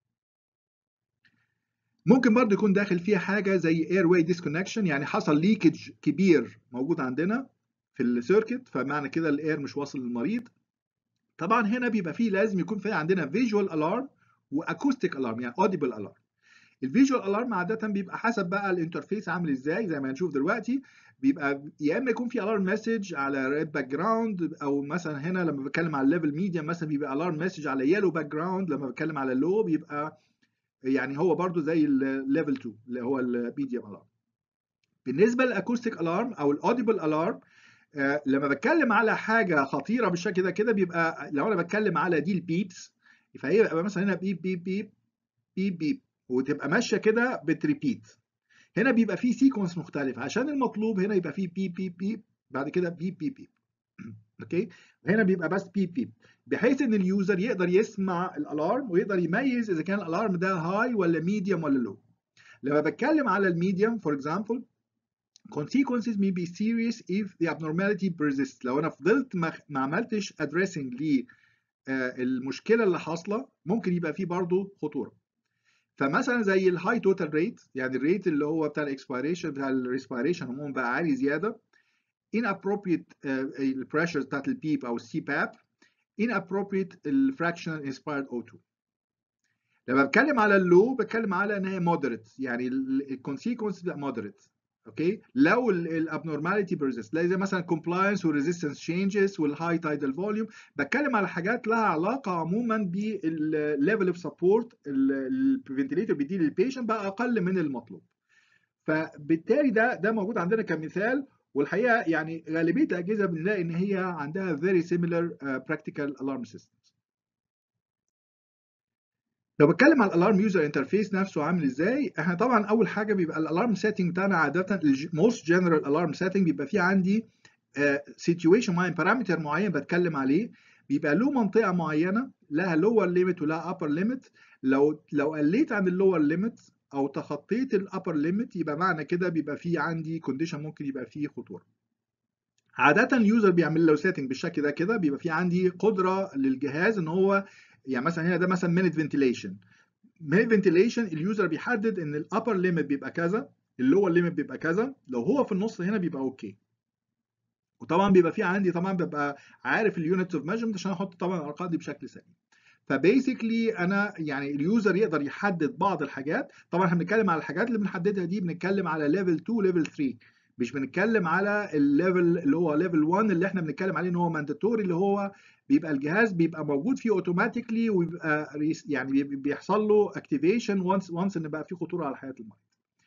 ممكن برضه يكون داخل فيها حاجه زي اير واي ديسكونكشن يعني حصل ليكج كبير موجود عندنا في السيركت فمعنى كده الاير مش واصل للمريض طبعا هنا بيبقى فيه لازم يكون في عندنا فيجوال الارم واكوستيك الارم يعني اوديبل الارم الفيجوال الارم عاده بيبقى حسب بقى الانترفيس عامل ازاي زي ما هنشوف دلوقتي بيبقى يا اما يكون في الارم مسج على ريد باك جراوند او مثلا هنا لما بتكلم على الليفل ميديم مثلا بيبقى الارم مسج على يلو باك جراوند لما بتكلم على اللو بيبقى يعني هو برضو زي الليفل 2 اللي هو الميديم الارم بالنسبه للاكوستيك الارم او الاوديبل الارم آه لما بتكلم على حاجه خطيره بالشكل ده كده بيبقى لو انا بتكلم على دي البيبس فهي يبقى مثلا هنا بيب بيب بيب بيب بيب وتبقى ماشيه كده بتريبيت هنا بيبقى فيه سيكونس مختلف عشان المطلوب هنا يبقى فيه بيب بيب بيب بعد كده بيب بيب بيب اوكي هنا بيبقى بس بيب بيب بحيث ان اليوزر يقدر يسمع الالارم ويقدر يميز اذا كان الالارم ده هاي ولا ميديوم ولا لو لما بتكلم على الميديوم فور اكزامبل consequences may be serious if the abnormality persists لو انا فضلت ما, ما عملتش addressing للمشكله اللي حاصله ممكن يبقى فيه برضه خطوره فمثلا زي الهاي توتال ريت يعني الريت اللي هو بتاع الاكسبيريشن بتاع الريسبيريشن عموما بقى عالي زياده inappropriate البريشر بتاعت البيب او السي باب inappropriate الفراكشنال inspired O2 لما بتكلم على اللو بتكلم على ان هي moderate يعني الكونسيكونس بتبقى moderate اوكي لو الابنورماليتي بيرزيست زي مثلا كومبلاينس والريزيستنس تشينجز والهاي تايدال فوليوم بتكلم على حاجات لها علاقه عموما بالليفل اوف سبورت الفنتليتور بيديه للبيشنت بقى اقل من المطلوب فبالتالي ده ده موجود عندنا كمثال والحقيقه يعني غالبيه الاجهزه بنلاقي ان هي عندها very similar uh, practical alarm systems لو بتكلم على الالارم يوزر انترفيس نفسه عامل ازاي احنا طبعا اول حاجه بيبقى الالارم سيتنج بتاعنا عاده الموست جنرال الارم سيتنج بيبقى فيه عندي سيتويشن معين بارامتر معين بتكلم عليه بيبقى له منطقه معينه لها لور ليميت ولها ابر ليميت لو لو قليت عن اللور ليميت او تخطيت الابر ليميت يبقى معنى كده بيبقى في عندي كونديشن ممكن يبقى فيه خطوره عاده اليوزر بيعمل له سيتنج بالشكل ده كده بيبقى في عندي قدره للجهاز ان هو يعني مثلا هنا ده مثلا مينيت فنتيليشن مينيت فنتيليشن اليوزر بيحدد ان الابر ليميت بيبقى كذا اللور ليميت بيبقى كذا لو هو في النص هنا بيبقى اوكي وطبعا بيبقى في عندي طبعا ببقى عارف اليونتس اوف ميجرمنت عشان احط طبعا الارقام دي بشكل سليم فبيسكلي انا يعني اليوزر يقدر يحدد بعض الحاجات طبعا احنا بنتكلم على الحاجات اللي بنحددها دي بنتكلم على ليفل 2 ليفل 3 مش بنتكلم على الليفل اللي هو ليفل 1 اللي احنا بنتكلم عليه ان هو مانداتوري اللي هو بيبقى الجهاز بيبقى موجود فيه اوتوماتيكلي ويبقى يعني بيحصل له اكتيفيشن وانس وانس ان بقى في خطوره على حياه المريض.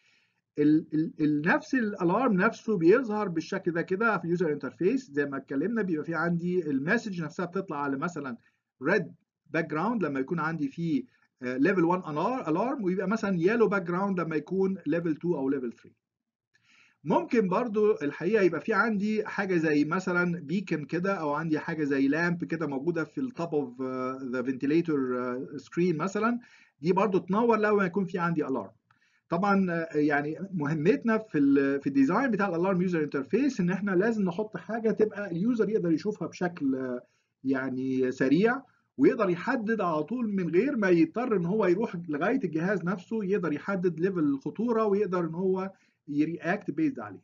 ال ال نفس الالارم نفسه بيظهر بالشكل ده كده في اليوزر انترفيس زي ما اتكلمنا بيبقى في عندي المسج نفسها بتطلع على مثلا ريد باك جراوند لما يكون عندي فيه ليفل 1 الارم ويبقى مثلا يلو باك جراوند لما يكون ليفل 2 او ليفل 3 ممكن برضو الحقيقه يبقى في عندي حاجه زي مثلا بيكن كده او عندي حاجه زي لامب كده موجوده في التوب اوف ذا فنتيليتور سكرين مثلا دي برضو تنور لما يكون في عندي الارم طبعا يعني مهمتنا في ال في الديزاين بتاع الالارم يوزر انترفيس ان احنا لازم نحط حاجه تبقى اليوزر يقدر يشوفها بشكل يعني سريع ويقدر يحدد على طول من غير ما يضطر ان هو يروح لغايه الجهاز نفسه يقدر يحدد ليفل الخطوره ويقدر ان هو يرياكت بيزد عليه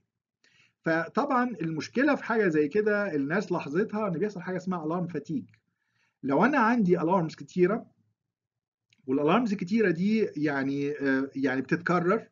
فطبعا المشكله في حاجه زي كده الناس لاحظتها ان بيحصل حاجه اسمها الارم فاتيج لو انا عندي الارمز كتيره والالارمز الكتيره دي يعني يعني بتتكرر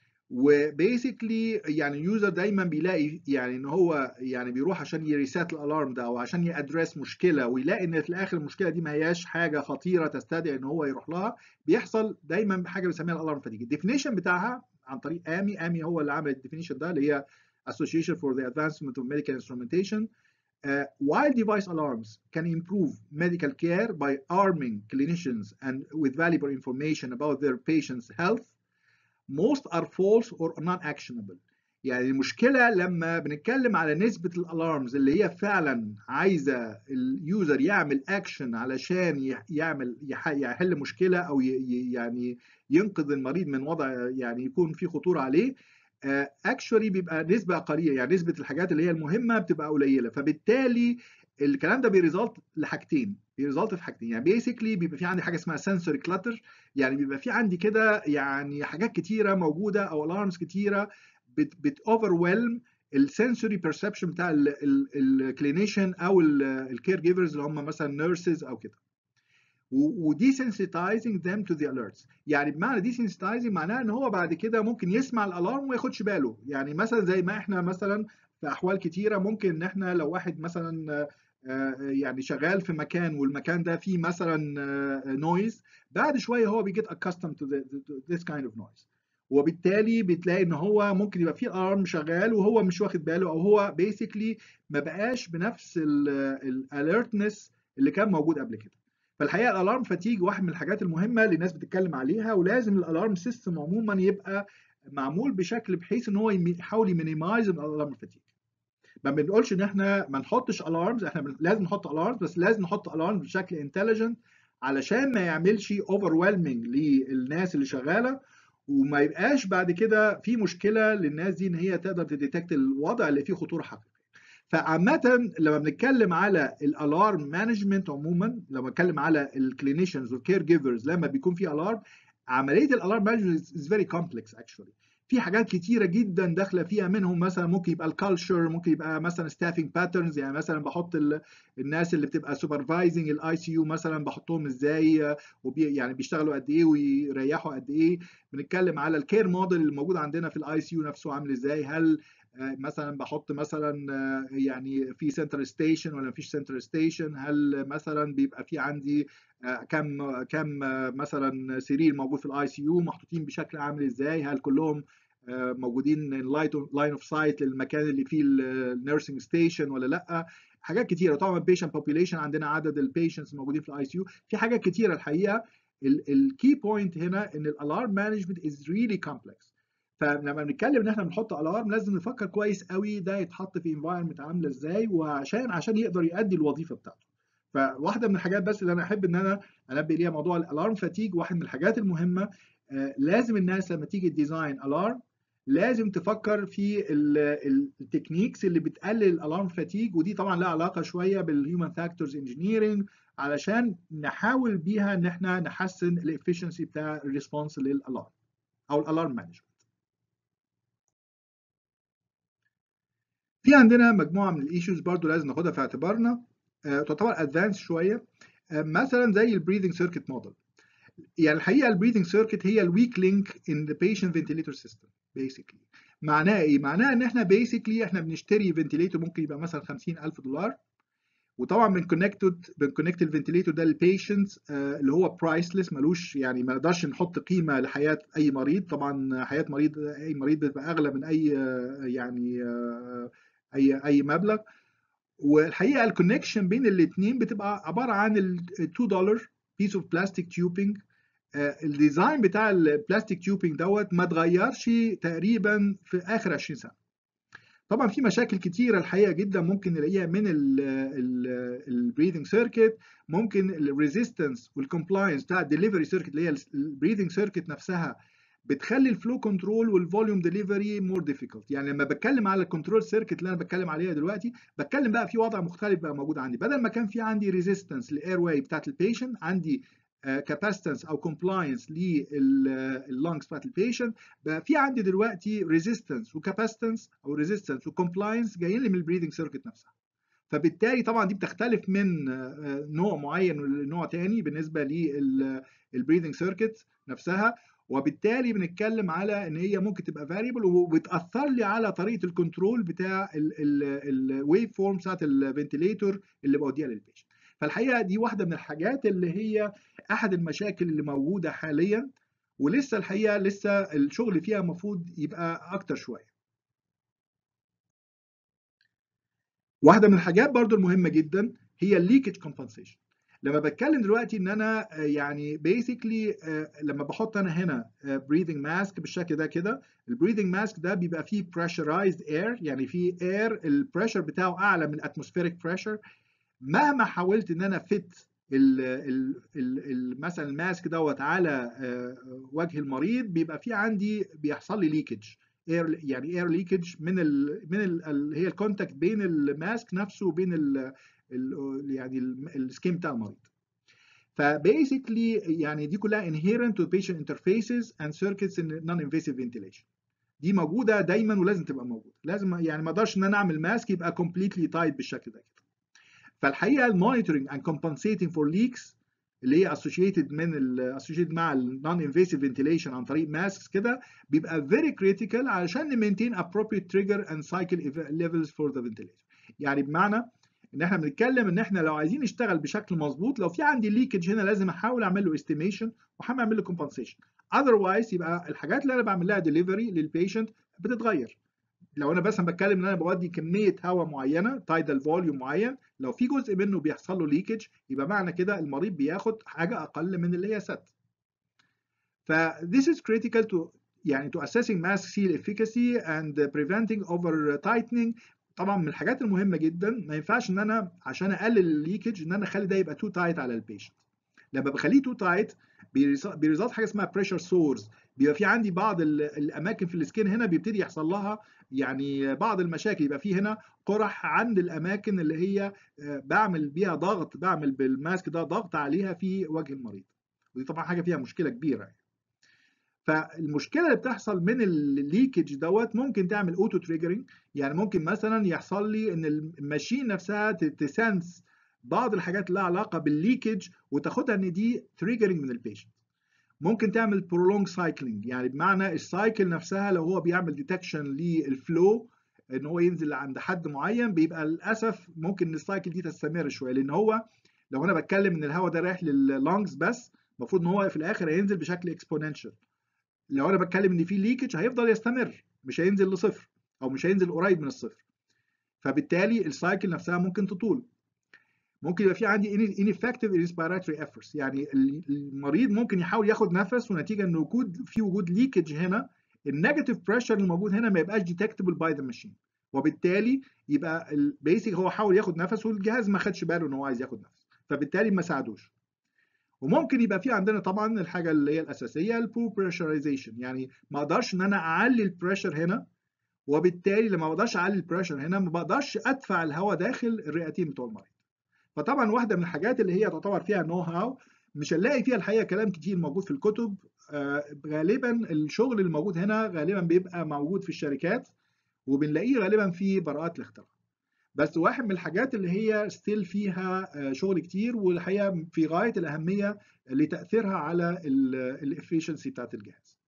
وبيسكلي يعني اليوزر دايما بيلاقي يعني ان هو يعني بيروح عشان يريسات الالارم ده او عشان يادرس مشكله ويلاقي ان في الاخر المشكله دي ما هياش حاجه خطيره تستدعي ان هو يروح لها بيحصل دايما حاجه بنسميها الالارم فاتيج الديفينيشن بتاعها عن طريق امي امي هو اللي عمل الديفينيشن ده اللي هي Association for the Advancement of Medical Instrumentation uh, while device alarms can improve medical care by arming clinicians and with valuable information about their patients' health most are false or non-actionable يعني المشكله لما بنتكلم على نسبه الالارمز اللي هي فعلا عايزه اليوزر يعمل اكشن علشان يعمل يحل مشكله او يعني ينقذ المريض من وضع يعني يكون في خطوره عليه اكشولي بيبقى نسبه قليله يعني نسبه الحاجات اللي هي المهمه بتبقى قليله فبالتالي الكلام ده بيريزلت لحاجتين بيريزلت في حاجتين يعني بيسكلي بيبقى في عندي حاجه اسمها سنسوري كلاتر يعني بيبقى في عندي كده يعني حاجات كتيره موجوده او الارمز كتيره بت اوفر السنسوري بيرسبشن بتاع الكلينيشن او الكير جيفرز اللي هم مثلا نيرسز او كده وديسنسيتايزنج them to the alerts يعني بمعنى ديسنسيتايزنج معناها ان هو بعد كده ممكن يسمع الالارم وما ياخدش باله يعني مثلا زي ما احنا مثلا في احوال كتيره ممكن ان احنا لو واحد مثلا يعني شغال في مكان والمكان ده فيه مثلا نويز بعد شويه هو بيجيت accustomed to, the, to this kind of noise وبالتالي بتلاقي ان هو ممكن يبقى فيه الارم شغال وهو مش واخد باله او هو بيسكلي ما بقاش بنفس الاليرتنس اللي كان موجود قبل كده فالحقيقه الالارم فاتيج واحد من الحاجات المهمه اللي الناس بتتكلم عليها ولازم الالارم سيستم عموما يبقى معمول بشكل بحيث ان هو يحاول يمينيمايز الالارم فاتيج ما بنقولش ان احنا ما نحطش الارمز احنا لازم نحط الارمز بس لازم نحط الارمز بشكل انتليجنت علشان ما يعملش اوفر للناس اللي شغاله وما يبقاش بعد كده في مشكله للناس دي ان هي تقدر تديتكت الوضع اللي فيه خطوره حقيقيه فعامة لما بنتكلم على الالارم مانجمنت عموما لما بنتكلم على الكلينيشنز والكير جيفرز لما بيكون في الارم عمليه الالارم مانجمنت از فيري كومبلكس اكشولي في حاجات كتيره جدا داخله فيها منهم مثلا ممكن يبقى الكالتشر ممكن يبقى مثلا ستافنج باترنز يعني مثلا بحط الناس اللي بتبقى سوبرفايزنج الاي سي يو مثلا بحطهم ازاي وبي يعني بيشتغلوا قد ايه ويريحوا قد ايه بنتكلم على الكير موديل اللي موجود عندنا في الاي سي يو نفسه عامل ازاي هل مثلا بحط مثلا يعني في سنترال ستيشن ولا مفيش سنترال ستيشن هل مثلا بيبقى في عندي كم كم مثلا سرير موجود في الاي سي يو محطوطين بشكل عامل ازاي هل كلهم موجودين لاين اوف سايت للمكان اللي فيه النيرسينج ستيشن ولا لا حاجات كتيره طبعا البيشنت بوبيليشن عندنا عدد البيشنتس الموجودين في الاي سي يو في حاجات كتيره الحقيقه الكي بوينت هنا ان الالارم مانجمنت از ريلي كومبلكس فلما بنتكلم ان احنا بنحط الارم لازم نفكر كويس قوي ده يتحط في انفايرمنت عامله ازاي وعشان عشان يقدر يؤدي الوظيفه بتاعته فواحده من الحاجات بس اللي انا احب ان انا انبه ليها موضوع الالارم فاتيج واحد من الحاجات المهمه آه لازم الناس لما تيجي تديزاين الارم لازم تفكر في التكنيكس اللي بتقلل الالارم فاتيج ودي طبعا لها علاقه شويه بالهيومن فاكتورز انجينيرنج علشان نحاول بيها ان احنا نحسن الافشنسي بتاع الريسبونس للالارم او الالارم مانجمنت في عندنا مجموعه من الايشوز برضو لازم ناخدها في اعتبارنا أه تعتبر ادفانس شويه أه مثلا زي البريذنج سيركت موديل يعني الحقيقه البريذنج سيركت هي الويك لينك ان ذا بيشنت فنتيليتور سيستم بيسكلي معناها ايه معناها ان احنا بيسكلي احنا بنشتري فنتيليتور ممكن يبقى مثلا 50000 دولار وطبعا بنكونكتد بنكونكت الفنتيليتور ده للبيشنت آه اللي هو برايسلس ملوش يعني ما نقدرش نحط قيمه لحياه اي مريض طبعا حياه مريض اي مريض بتبقى اغلى من اي آه يعني آه اي اي مبلغ والحقيقه الكونكشن بين الاثنين بتبقى عباره عن ال 2 دولار بيس اوف بلاستيك تيوبنج الديزاين بتاع البلاستيك تيوبنج دوت ما اتغيرش تقريبا في اخر 20 سنه طبعا في مشاكل كتيره الحقيقه جدا ممكن نلاقيها من البريذنج سيركت ممكن الريزيستنس والكومبلاينس بتاع الدليفري سيركت اللي هي البريذنج سيركت نفسها بتخلي الفلو كنترول والفوليوم ديليفري مور ديفيكولت يعني لما بتكلم على الكنترول سيركت اللي انا بتكلم عليها دلوقتي بتكلم بقى في وضع مختلف بقى موجود عندي بدل ما كان في عندي ريزيستنس للاير واي بتاعت البيشنت عندي كاباسيتنس او كومبلاينس لللونجز بتاعت البيشنت بقى في عندي دلوقتي ريزيستنس وكاباسيتنس او ريزيستنس وكومبلاينس جايين لي من البريدنج سيركت نفسها فبالتالي طبعا دي بتختلف من نوع معين لنوع تاني بالنسبه للبريدنج سيركت نفسها وبالتالي بنتكلم على ان هي ممكن تبقى فاريبل وبتاثر لي على طريقه الكنترول بتاع الويف فورم بتاعت الفنتليتور اللي بوديها للبيشنت فالحقيقه دي واحده من الحاجات اللي هي احد المشاكل اللي موجوده حاليا ولسه الحقيقه لسه الشغل فيها المفروض يبقى اكتر شويه واحده من الحاجات برضو المهمه جدا هي الليكج كومبنسيشن لما بتكلم دلوقتي ان انا يعني بيسكلي لما بحط انا هنا بريذنج ماسك بالشكل ده كده البريذنج ماسك ده بيبقى فيه pressurized air يعني فيه air البريشر بتاعه اعلى من atmospheric pressure مهما حاولت ان انا فت ال ال ال مثلا الماسك دوت على وجه المريض بيبقى في عندي بيحصل لي ليكج اير يعني اير ليكج من ال من ال هي الكونتاكت بين الماسك نفسه وبين ال يعني السكيم بتاع المريض فبيسكلي يعني دي كلها inherent to patient interfaces and circuits in non-invasive ventilation دي موجوده دايما ولازم تبقى موجوده لازم يعني ما اقدرش ان انا اعمل ماسك يبقى completely tight بالشكل ده كده فالحقيقه المونيتورنج and compensating for leaks اللي هي associated من ال associated مع ال non invasive ventilation عن طريق ماسكس كده بيبقى very critical علشان نمينتين appropriate trigger and cycle levels for the ventilation يعني بمعنى ان احنا بنتكلم ان احنا لو عايزين نشتغل بشكل مظبوط لو في عندي ليكج هنا لازم احاول اعمل له استيميشن واحاول اعمل له كومبنسيشن اذروايز يبقى الحاجات اللي انا بعمل لها ديليفري للبيشنت بتتغير لو انا بس بتكلم ان انا بودي كميه هواء معينه تايدال فوليوم معين لو في جزء منه بيحصل له ليكج يبقى معنى كده المريض بياخد حاجه اقل من اللي هي ست ف this is critical to يعني to assessing mask seal efficacy and preventing over tightening طبعا من الحاجات المهمه جدا ما ينفعش ان انا عشان اقلل الليكج ان انا اخلي ده يبقى تو تايت على البيشنت لما بخليه تو تايت بيريزلت حاجه اسمها بريشر سورز بيبقى في عندي بعض الاماكن في السكين هنا بيبتدي يحصل لها يعني بعض المشاكل يبقى في هنا قرح عند الاماكن اللي هي بعمل بيها ضغط بعمل بالماسك ده ضغط عليها في وجه المريض ودي طبعا حاجه فيها مشكله كبيره يعني. فالمشكله اللي بتحصل من الليكج دوت ممكن تعمل اوتو تريجرنج يعني ممكن مثلا يحصل لي ان الماشين نفسها تسنس بعض الحاجات اللي لها علاقه بالليكج وتاخدها ان دي تريجرنج من البيشنت ممكن تعمل prolonged cycling يعني بمعنى السايكل نفسها لو هو بيعمل ديتكشن للفلو ان هو ينزل عند حد معين بيبقى للاسف ممكن السايكل دي تستمر شويه لان هو لو انا بتكلم ان الهواء ده رايح لللونجز بس المفروض ان هو في الاخر هينزل بشكل اكسبوننشال لو انا بتكلم ان في ليكج هيفضل يستمر مش هينزل لصفر او مش هينزل قريب من الصفر فبالتالي السايكل نفسها ممكن تطول ممكن يبقى في عندي ineffective respiratory efforts يعني المريض ممكن يحاول ياخد نفس ونتيجه ان وجود في وجود ليكج هنا النيجاتيف بريشر اللي موجود هنا ما يبقاش ديتكتبل باي ذا ماشين وبالتالي يبقى البيسك هو حاول ياخد نفس والجهاز ما خدش باله ان هو عايز ياخد نفس فبالتالي ما ساعدوش وممكن يبقى في عندنا طبعا الحاجه اللي هي الاساسيه البو بريشرايزيشن يعني ما اقدرش ان انا اعلي البريشر هنا وبالتالي لما ما اقدرش اعلي البريشر هنا ما بقدرش ادفع الهواء داخل الرئتين بتوع المريض فطبعا واحده من الحاجات اللي هي تعتبر فيها نو هاو مش هنلاقي فيها الحقيقه كلام كتير موجود في الكتب آه غالبا الشغل اللي موجود هنا غالبا بيبقى موجود في الشركات وبنلاقيه غالبا في براءات الاختراع بس واحد من الحاجات اللي هي ستيل فيها شغل كتير والحقيقه في غايه الاهميه لتاثيرها على الافشنسي بتاعت الجهاز.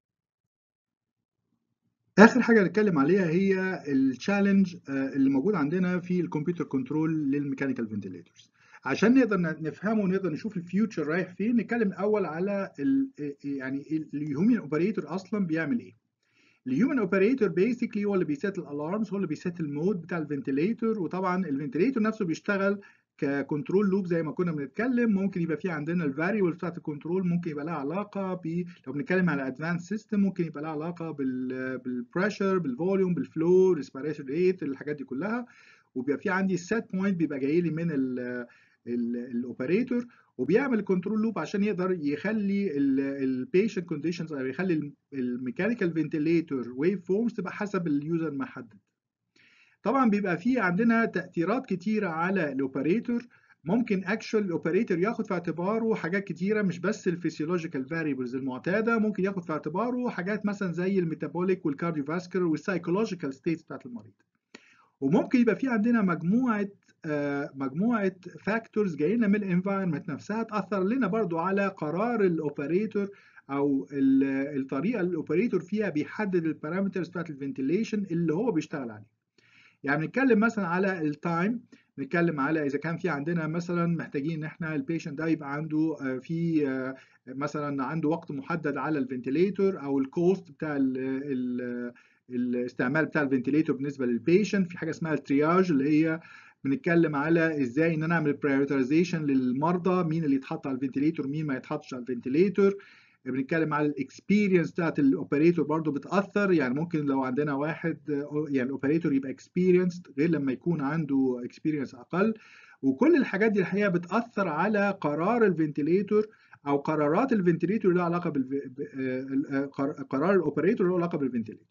اخر حاجه نتكلم عليها هي التشالنج اللي موجود عندنا في الكمبيوتر كنترول للميكانيكال فنتيليتورز. عشان نقدر نفهمه ونقدر نشوف الفيوتشر رايح فين نتكلم الاول على يعني الهيومن اوبريتور اصلا بيعمل ايه. الهيومن اوبريتور بيسكلي هو اللي بيسيت الالارمز هو اللي بيسيت المود بتاع الفنتليتور وطبعا الفنتليتور نفسه بيشتغل ككنترول لوب زي ما كنا بنتكلم ممكن يبقى في عندنا الفاريبل بتاعت الكنترول ممكن يبقى لها علاقه ب لو بنتكلم على ادفانس سيستم ممكن يبقى لها علاقه بال بالبريشر بالفوليوم بالفلو ريسبيريشن ريت الحاجات دي كلها وبيبقى في عندي السيت بوينت بيبقى جاي لي من الاوبريتور وبيعمل كنترول لوب عشان يقدر يخلي البيشنت كونديشنز او يخلي الميكانيكال فنتليتور ويف فورمز تبقى حسب اليوزر ما حدد طبعا بيبقى في عندنا تاثيرات كتيره على الاوبريتور ممكن اكشوال الاوبريتور ياخد في اعتباره حاجات كتيره مش بس الفسيولوجيكال فاريبلز المعتاده ممكن ياخد في اعتباره حاجات مثلا زي الميتابوليك والكارديوفاسكولار والسايكولوجيكال ستيتس بتاعت المريض وممكن يبقى في عندنا مجموعه مجموعه فاكتورز جايه لنا من الانفايرمنت نفسها تاثر لنا برضو على قرار الاوبريتور او الطريقه اللي الاوبريتور فيها بيحدد البارامترز بتاعت الفنتيليشن اللي هو بيشتغل عليه يعني بنتكلم مثلا على التايم نتكلم على اذا كان في عندنا مثلا محتاجين ان احنا البيشنت ده يبقى عنده في مثلا عنده وقت محدد على الفنتيليتور او الكوست بتاع ال ال الاستعمال بتاع الفنتيليتور بالنسبه للبيشنت في حاجه اسمها الترياج اللي هي بنتكلم على ازاي ان انا اعمل برايورتيزيشن للمرضى مين اللي يتحط على الفنتيليتور مين ما يتحطش على الفنتيليتور بنتكلم على الاكسبيرينس بتاعت الاوبريتور برضو بتاثر يعني ممكن لو عندنا واحد يعني الاوبريتور يبقى اكسبيرينس غير لما يكون عنده اكسبيرينس اقل وكل الحاجات دي الحقيقه بتاثر على قرار الفنتيليتور او قرارات الفنتيليتور اللي علاقه بال قرار الاوبريتور اللي له علاقه بالفنتيليتور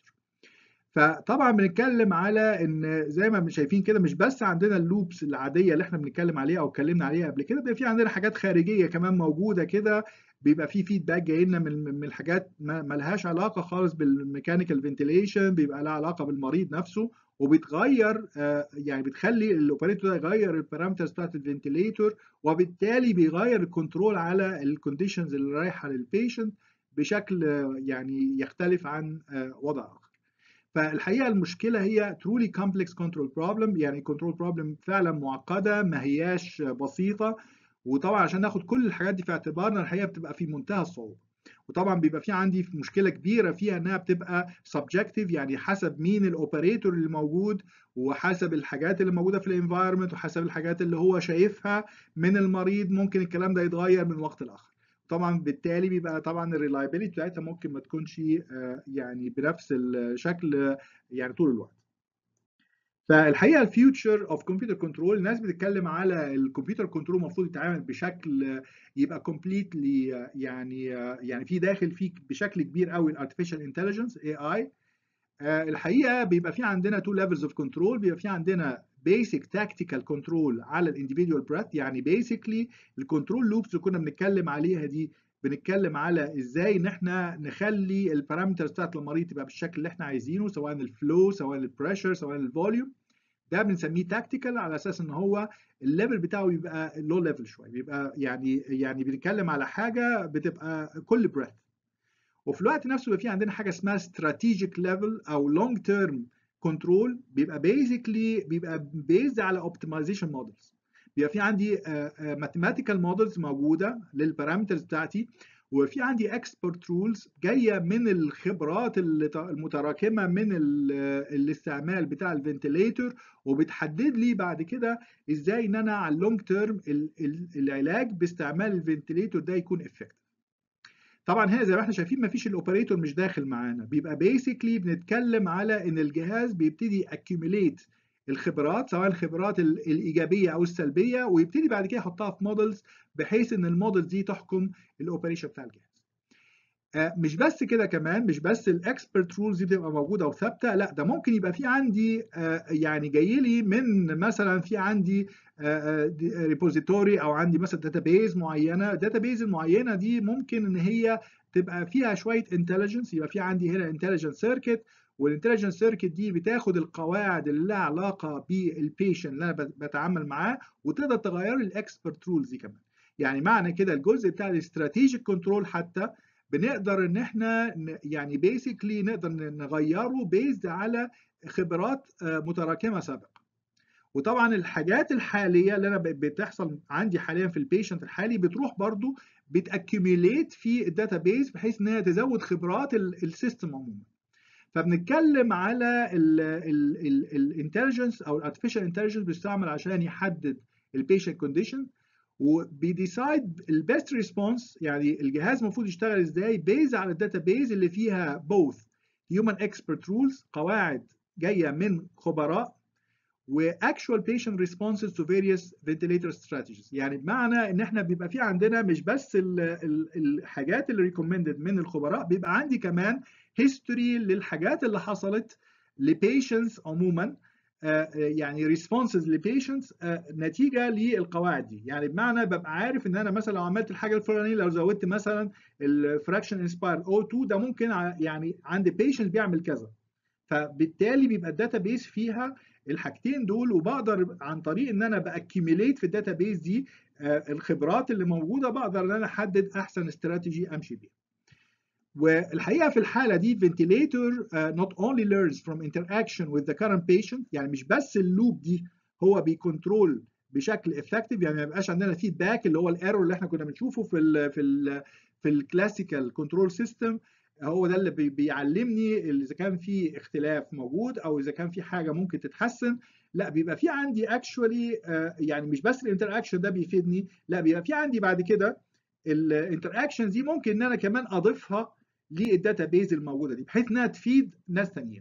فطبعا بنتكلم على ان زي ما شايفين كده مش بس عندنا اللوبس العاديه اللي احنا بنتكلم عليها او اتكلمنا عليها قبل كده بيبقى في عندنا حاجات خارجيه كمان موجوده كده بيبقى في فيدباك جاي لنا من من الحاجات ما لهاش علاقه خالص بالميكانيكال فنتيليشن بيبقى لها علاقه بالمريض نفسه وبتغير يعني بتخلي الاوبريتور ده يغير البارامترز بتاعت الفنتيليتور وبالتالي بيغير الكنترول على الكونديشنز اللي رايحه للبيشنت بشكل يعني يختلف عن وضع اخر. فالحقيقه المشكله هي truly complex control problem يعني control problem فعلا معقده ما هياش بسيطه وطبعا عشان ناخد كل الحاجات دي في اعتبارنا الحقيقه بتبقى في منتهى الصعوبه وطبعا بيبقى في عندي مشكله كبيره فيها انها بتبقى subjective يعني حسب مين الاوبريتور اللي موجود وحسب الحاجات اللي موجوده في الانفايرمنت وحسب الحاجات اللي هو شايفها من المريض ممكن الكلام ده يتغير من وقت لاخر طبعا بالتالي بيبقى طبعا الريلايبيليتي بتاعتها ممكن ما تكونش يعني بنفس الشكل يعني طول الوقت فالحقيقه الفيوتشر اوف كمبيوتر كنترول الناس بتتكلم على الكمبيوتر كنترول المفروض يتعامل بشكل يبقى كومبليتلي يعني يعني في داخل فيه بشكل كبير قوي الارتفيشال انتليجنس اي اي الحقيقه بيبقى في عندنا تو ليفلز اوف كنترول بيبقى في عندنا بيسك تاكتيكال كنترول على الانديفيدوال بريث يعني بيسكلي الكنترول لوبس اللي كنا بنتكلم عليها دي بنتكلم على ازاي ان احنا نخلي البارامترز بتاعت المريض تبقى بالشكل اللي احنا عايزينه سواء الفلو سواء البريشر سواء الفوليوم ده بنسميه تاكتيكال على اساس ان هو الليفل بتاعه يبقى لو ليفل شويه بيبقى يعني يعني بنتكلم على حاجه بتبقى كل بريث وفي الوقت نفسه بيبقى في عندنا حاجه اسمها استراتيجيك ليفل او لونج تيرم كنترول بيبقى بيزيكلي بيبقى بيزد على اوبتمايزيشن مودلز بيبقى في عندي ماثيماتيكال مودلز موجوده للبارامترز بتاعتي وفي عندي اكسبرت رولز جايه من الخبرات المتراكمه من الاستعمال بتاع الفنتليتور وبتحدد لي بعد كده ازاي ان انا على اللونج تيرم العلاج باستعمال الفنتليتور ده يكون افكتيف طبعا هنا زي ما احنا شايفين مفيش الاوبريتور مش داخل معانا بيبقى بيسكلي بنتكلم على ان الجهاز بيبتدي اكيوميليت الخبرات سواء الخبرات الايجابيه او السلبيه ويبتدي بعد كده يحطها في مودلز بحيث ان المودلز دي تحكم الاوبريشن بتاع الجهاز مش بس كده كمان مش بس الاكسبرت رولز دي بتبقى موجوده وثابته لا ده ممكن يبقى في عندي يعني جاي لي من مثلا في عندي ريبوزيتوري او عندي مثلا داتابيز معينه الداتابيز المعينه دي ممكن ان هي تبقى فيها شويه انتليجنس يبقى في عندي هنا انتليجنس سيركت والانتليجنس سيركت دي بتاخد القواعد اللي لها علاقه بالبيشنت اللي انا بتعامل معاه وتقدر تغير لي الاكسبرت رولز دي كمان يعني معنى كده الجزء بتاع الاستراتيجيك كنترول حتى بنقدر ان احنا يعني بيسكلي نقدر نغيره بيزد على خبرات متراكمه سابقه وطبعا الحاجات الحاليه اللي انا بتحصل عندي حاليا في البيشنت الحالي بتروح برضو بتاكيوميليت في الداتابيز بحيث انها تزود خبرات السيستم عموما فبنتكلم على الانتليجنس او الارتفيشال انتليجنس بيستعمل عشان يحدد البيشنت كونديشن وبيديسايد البيست ريسبونس يعني الجهاز المفروض يشتغل ازاي بيز على الداتا بيز اللي فيها both human expert rules قواعد جايه من خبراء واكشوال patient responses to various ventilator strategies يعني بمعنى ان احنا بيبقى في عندنا مش بس ال ال الحاجات اللي ريكومندد من الخبراء بيبقى عندي كمان هيستوري للحاجات اللي حصلت لبيشنتس عموما يعني ريسبونسز لبيشنتس نتيجه للقواعد دي يعني بمعنى ببقى عارف ان انا مثلا لو عملت الحاجه الفلانيه لو زودت مثلا الفراكشن انسباير او 2 ده ممكن يعني عند بيشنت بيعمل كذا فبالتالي بيبقى الداتا بيز فيها الحاجتين دول وبقدر عن طريق ان انا باكيميليت في الداتا بيز دي الخبرات اللي موجوده بقدر ان انا احدد احسن استراتيجي امشي بيها والحقيقه في الحاله دي ventilator uh, not only learns from interaction with the current patient يعني مش بس اللوب دي هو بيكنترول بشكل افكتيف يعني ما يبقاش عندنا فيدباك اللي هو الايرور اللي احنا كنا بنشوفه في ال في ال في الكلاسيكال كنترول سيستم هو ده اللي بيعلمني اذا كان في اختلاف موجود او اذا كان في حاجه ممكن تتحسن لا بيبقى في عندي اكشولي يعني مش بس الانتر اكشن ده بيفيدني لا بيبقى في عندي بعد كده الانتر اكشن دي ممكن ان انا كمان اضيفها للداتا بيز الموجوده دي بحيث انها تفيد ناس ثانيين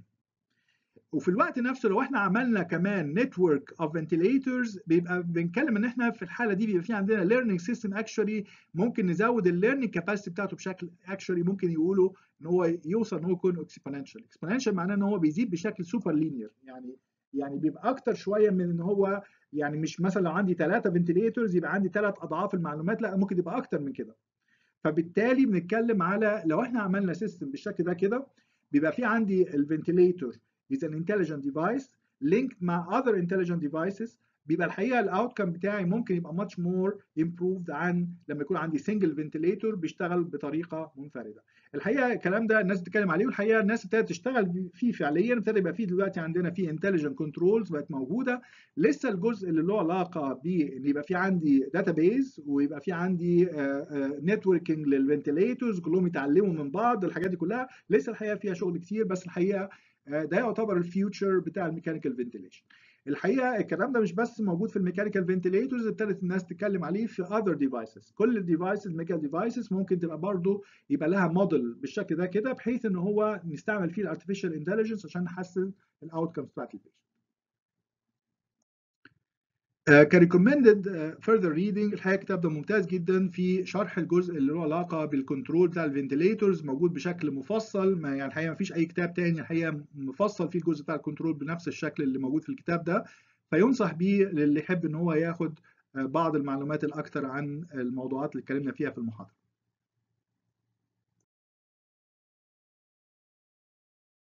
وفي الوقت نفسه لو احنا عملنا كمان نتورك اوف فنتيليتورز بيبقى بنتكلم ان احنا في الحاله دي بيبقى في عندنا ليرنينج سيستم اكشولي ممكن نزود الليرنينج كاباسيتي بتاعته بشكل اكشولي ممكن يقولوا ان هو يوصل ان هو يكون اكسبوننشال اكسبوننشال معناه ان هو بيزيد بشكل سوبر لينير يعني يعني بيبقى اكتر شويه من ان هو يعني مش مثلا لو عندي ثلاثه فنتيليتورز يبقى عندي ثلاث اضعاف المعلومات لا ممكن يبقى اكتر من كده فبالتالي بنتكلم على لو احنا عملنا سيستم بالشكل ده كده بيبقى في عندي الفنتيليتور is an intelligent device linked مع other intelligent devices بيبقى الحقيقه الاوتكم بتاعي ممكن يبقى much more improved عن لما يكون عندي single ventilator بيشتغل بطريقه منفرده. الحقيقه الكلام ده الناس بتتكلم عليه والحقيقه الناس ابتدت تشتغل فيه فعليا ابتدى يبقى فيه دلوقتي عندنا فيه intelligent controls بقت موجوده لسه الجزء اللي له علاقه بان يبقى في عندي داتابيز ويبقى في عندي نتوركينج للفنتيليتورز كلهم يتعلموا من بعض الحاجات دي كلها لسه الحقيقه فيها شغل كتير بس الحقيقه ده يعتبر الفيوتشر بتاع الميكانيكال فنتيليشن الحقيقه الكلام ده مش بس موجود في الميكانيكال فنتيليتورز ابتدت الناس تتكلم عليه في اذر ديفايسز كل الديفايسز ميكانيكال ديفايسز ممكن تبقى برضه يبقى لها موديل بالشكل ده كده بحيث ان هو نستعمل فيه الارتفيشال انتليجنس عشان نحسن الاوتكمز بتاعت البيشنت كريكومندد فurther ريدنج الحقيقه الكتاب ده ممتاز جدا في شرح الجزء اللي له علاقه بالكنترول بتاع الفنتيليتورز موجود بشكل مفصل ما يعني الحقيقه ما فيش اي كتاب تاني الحقيقه مفصل فيه الجزء بتاع الكنترول بنفس الشكل اللي موجود في الكتاب ده فينصح بيه للي يحب ان هو ياخد بعض المعلومات الاكثر عن الموضوعات اللي اتكلمنا فيها في المحاضره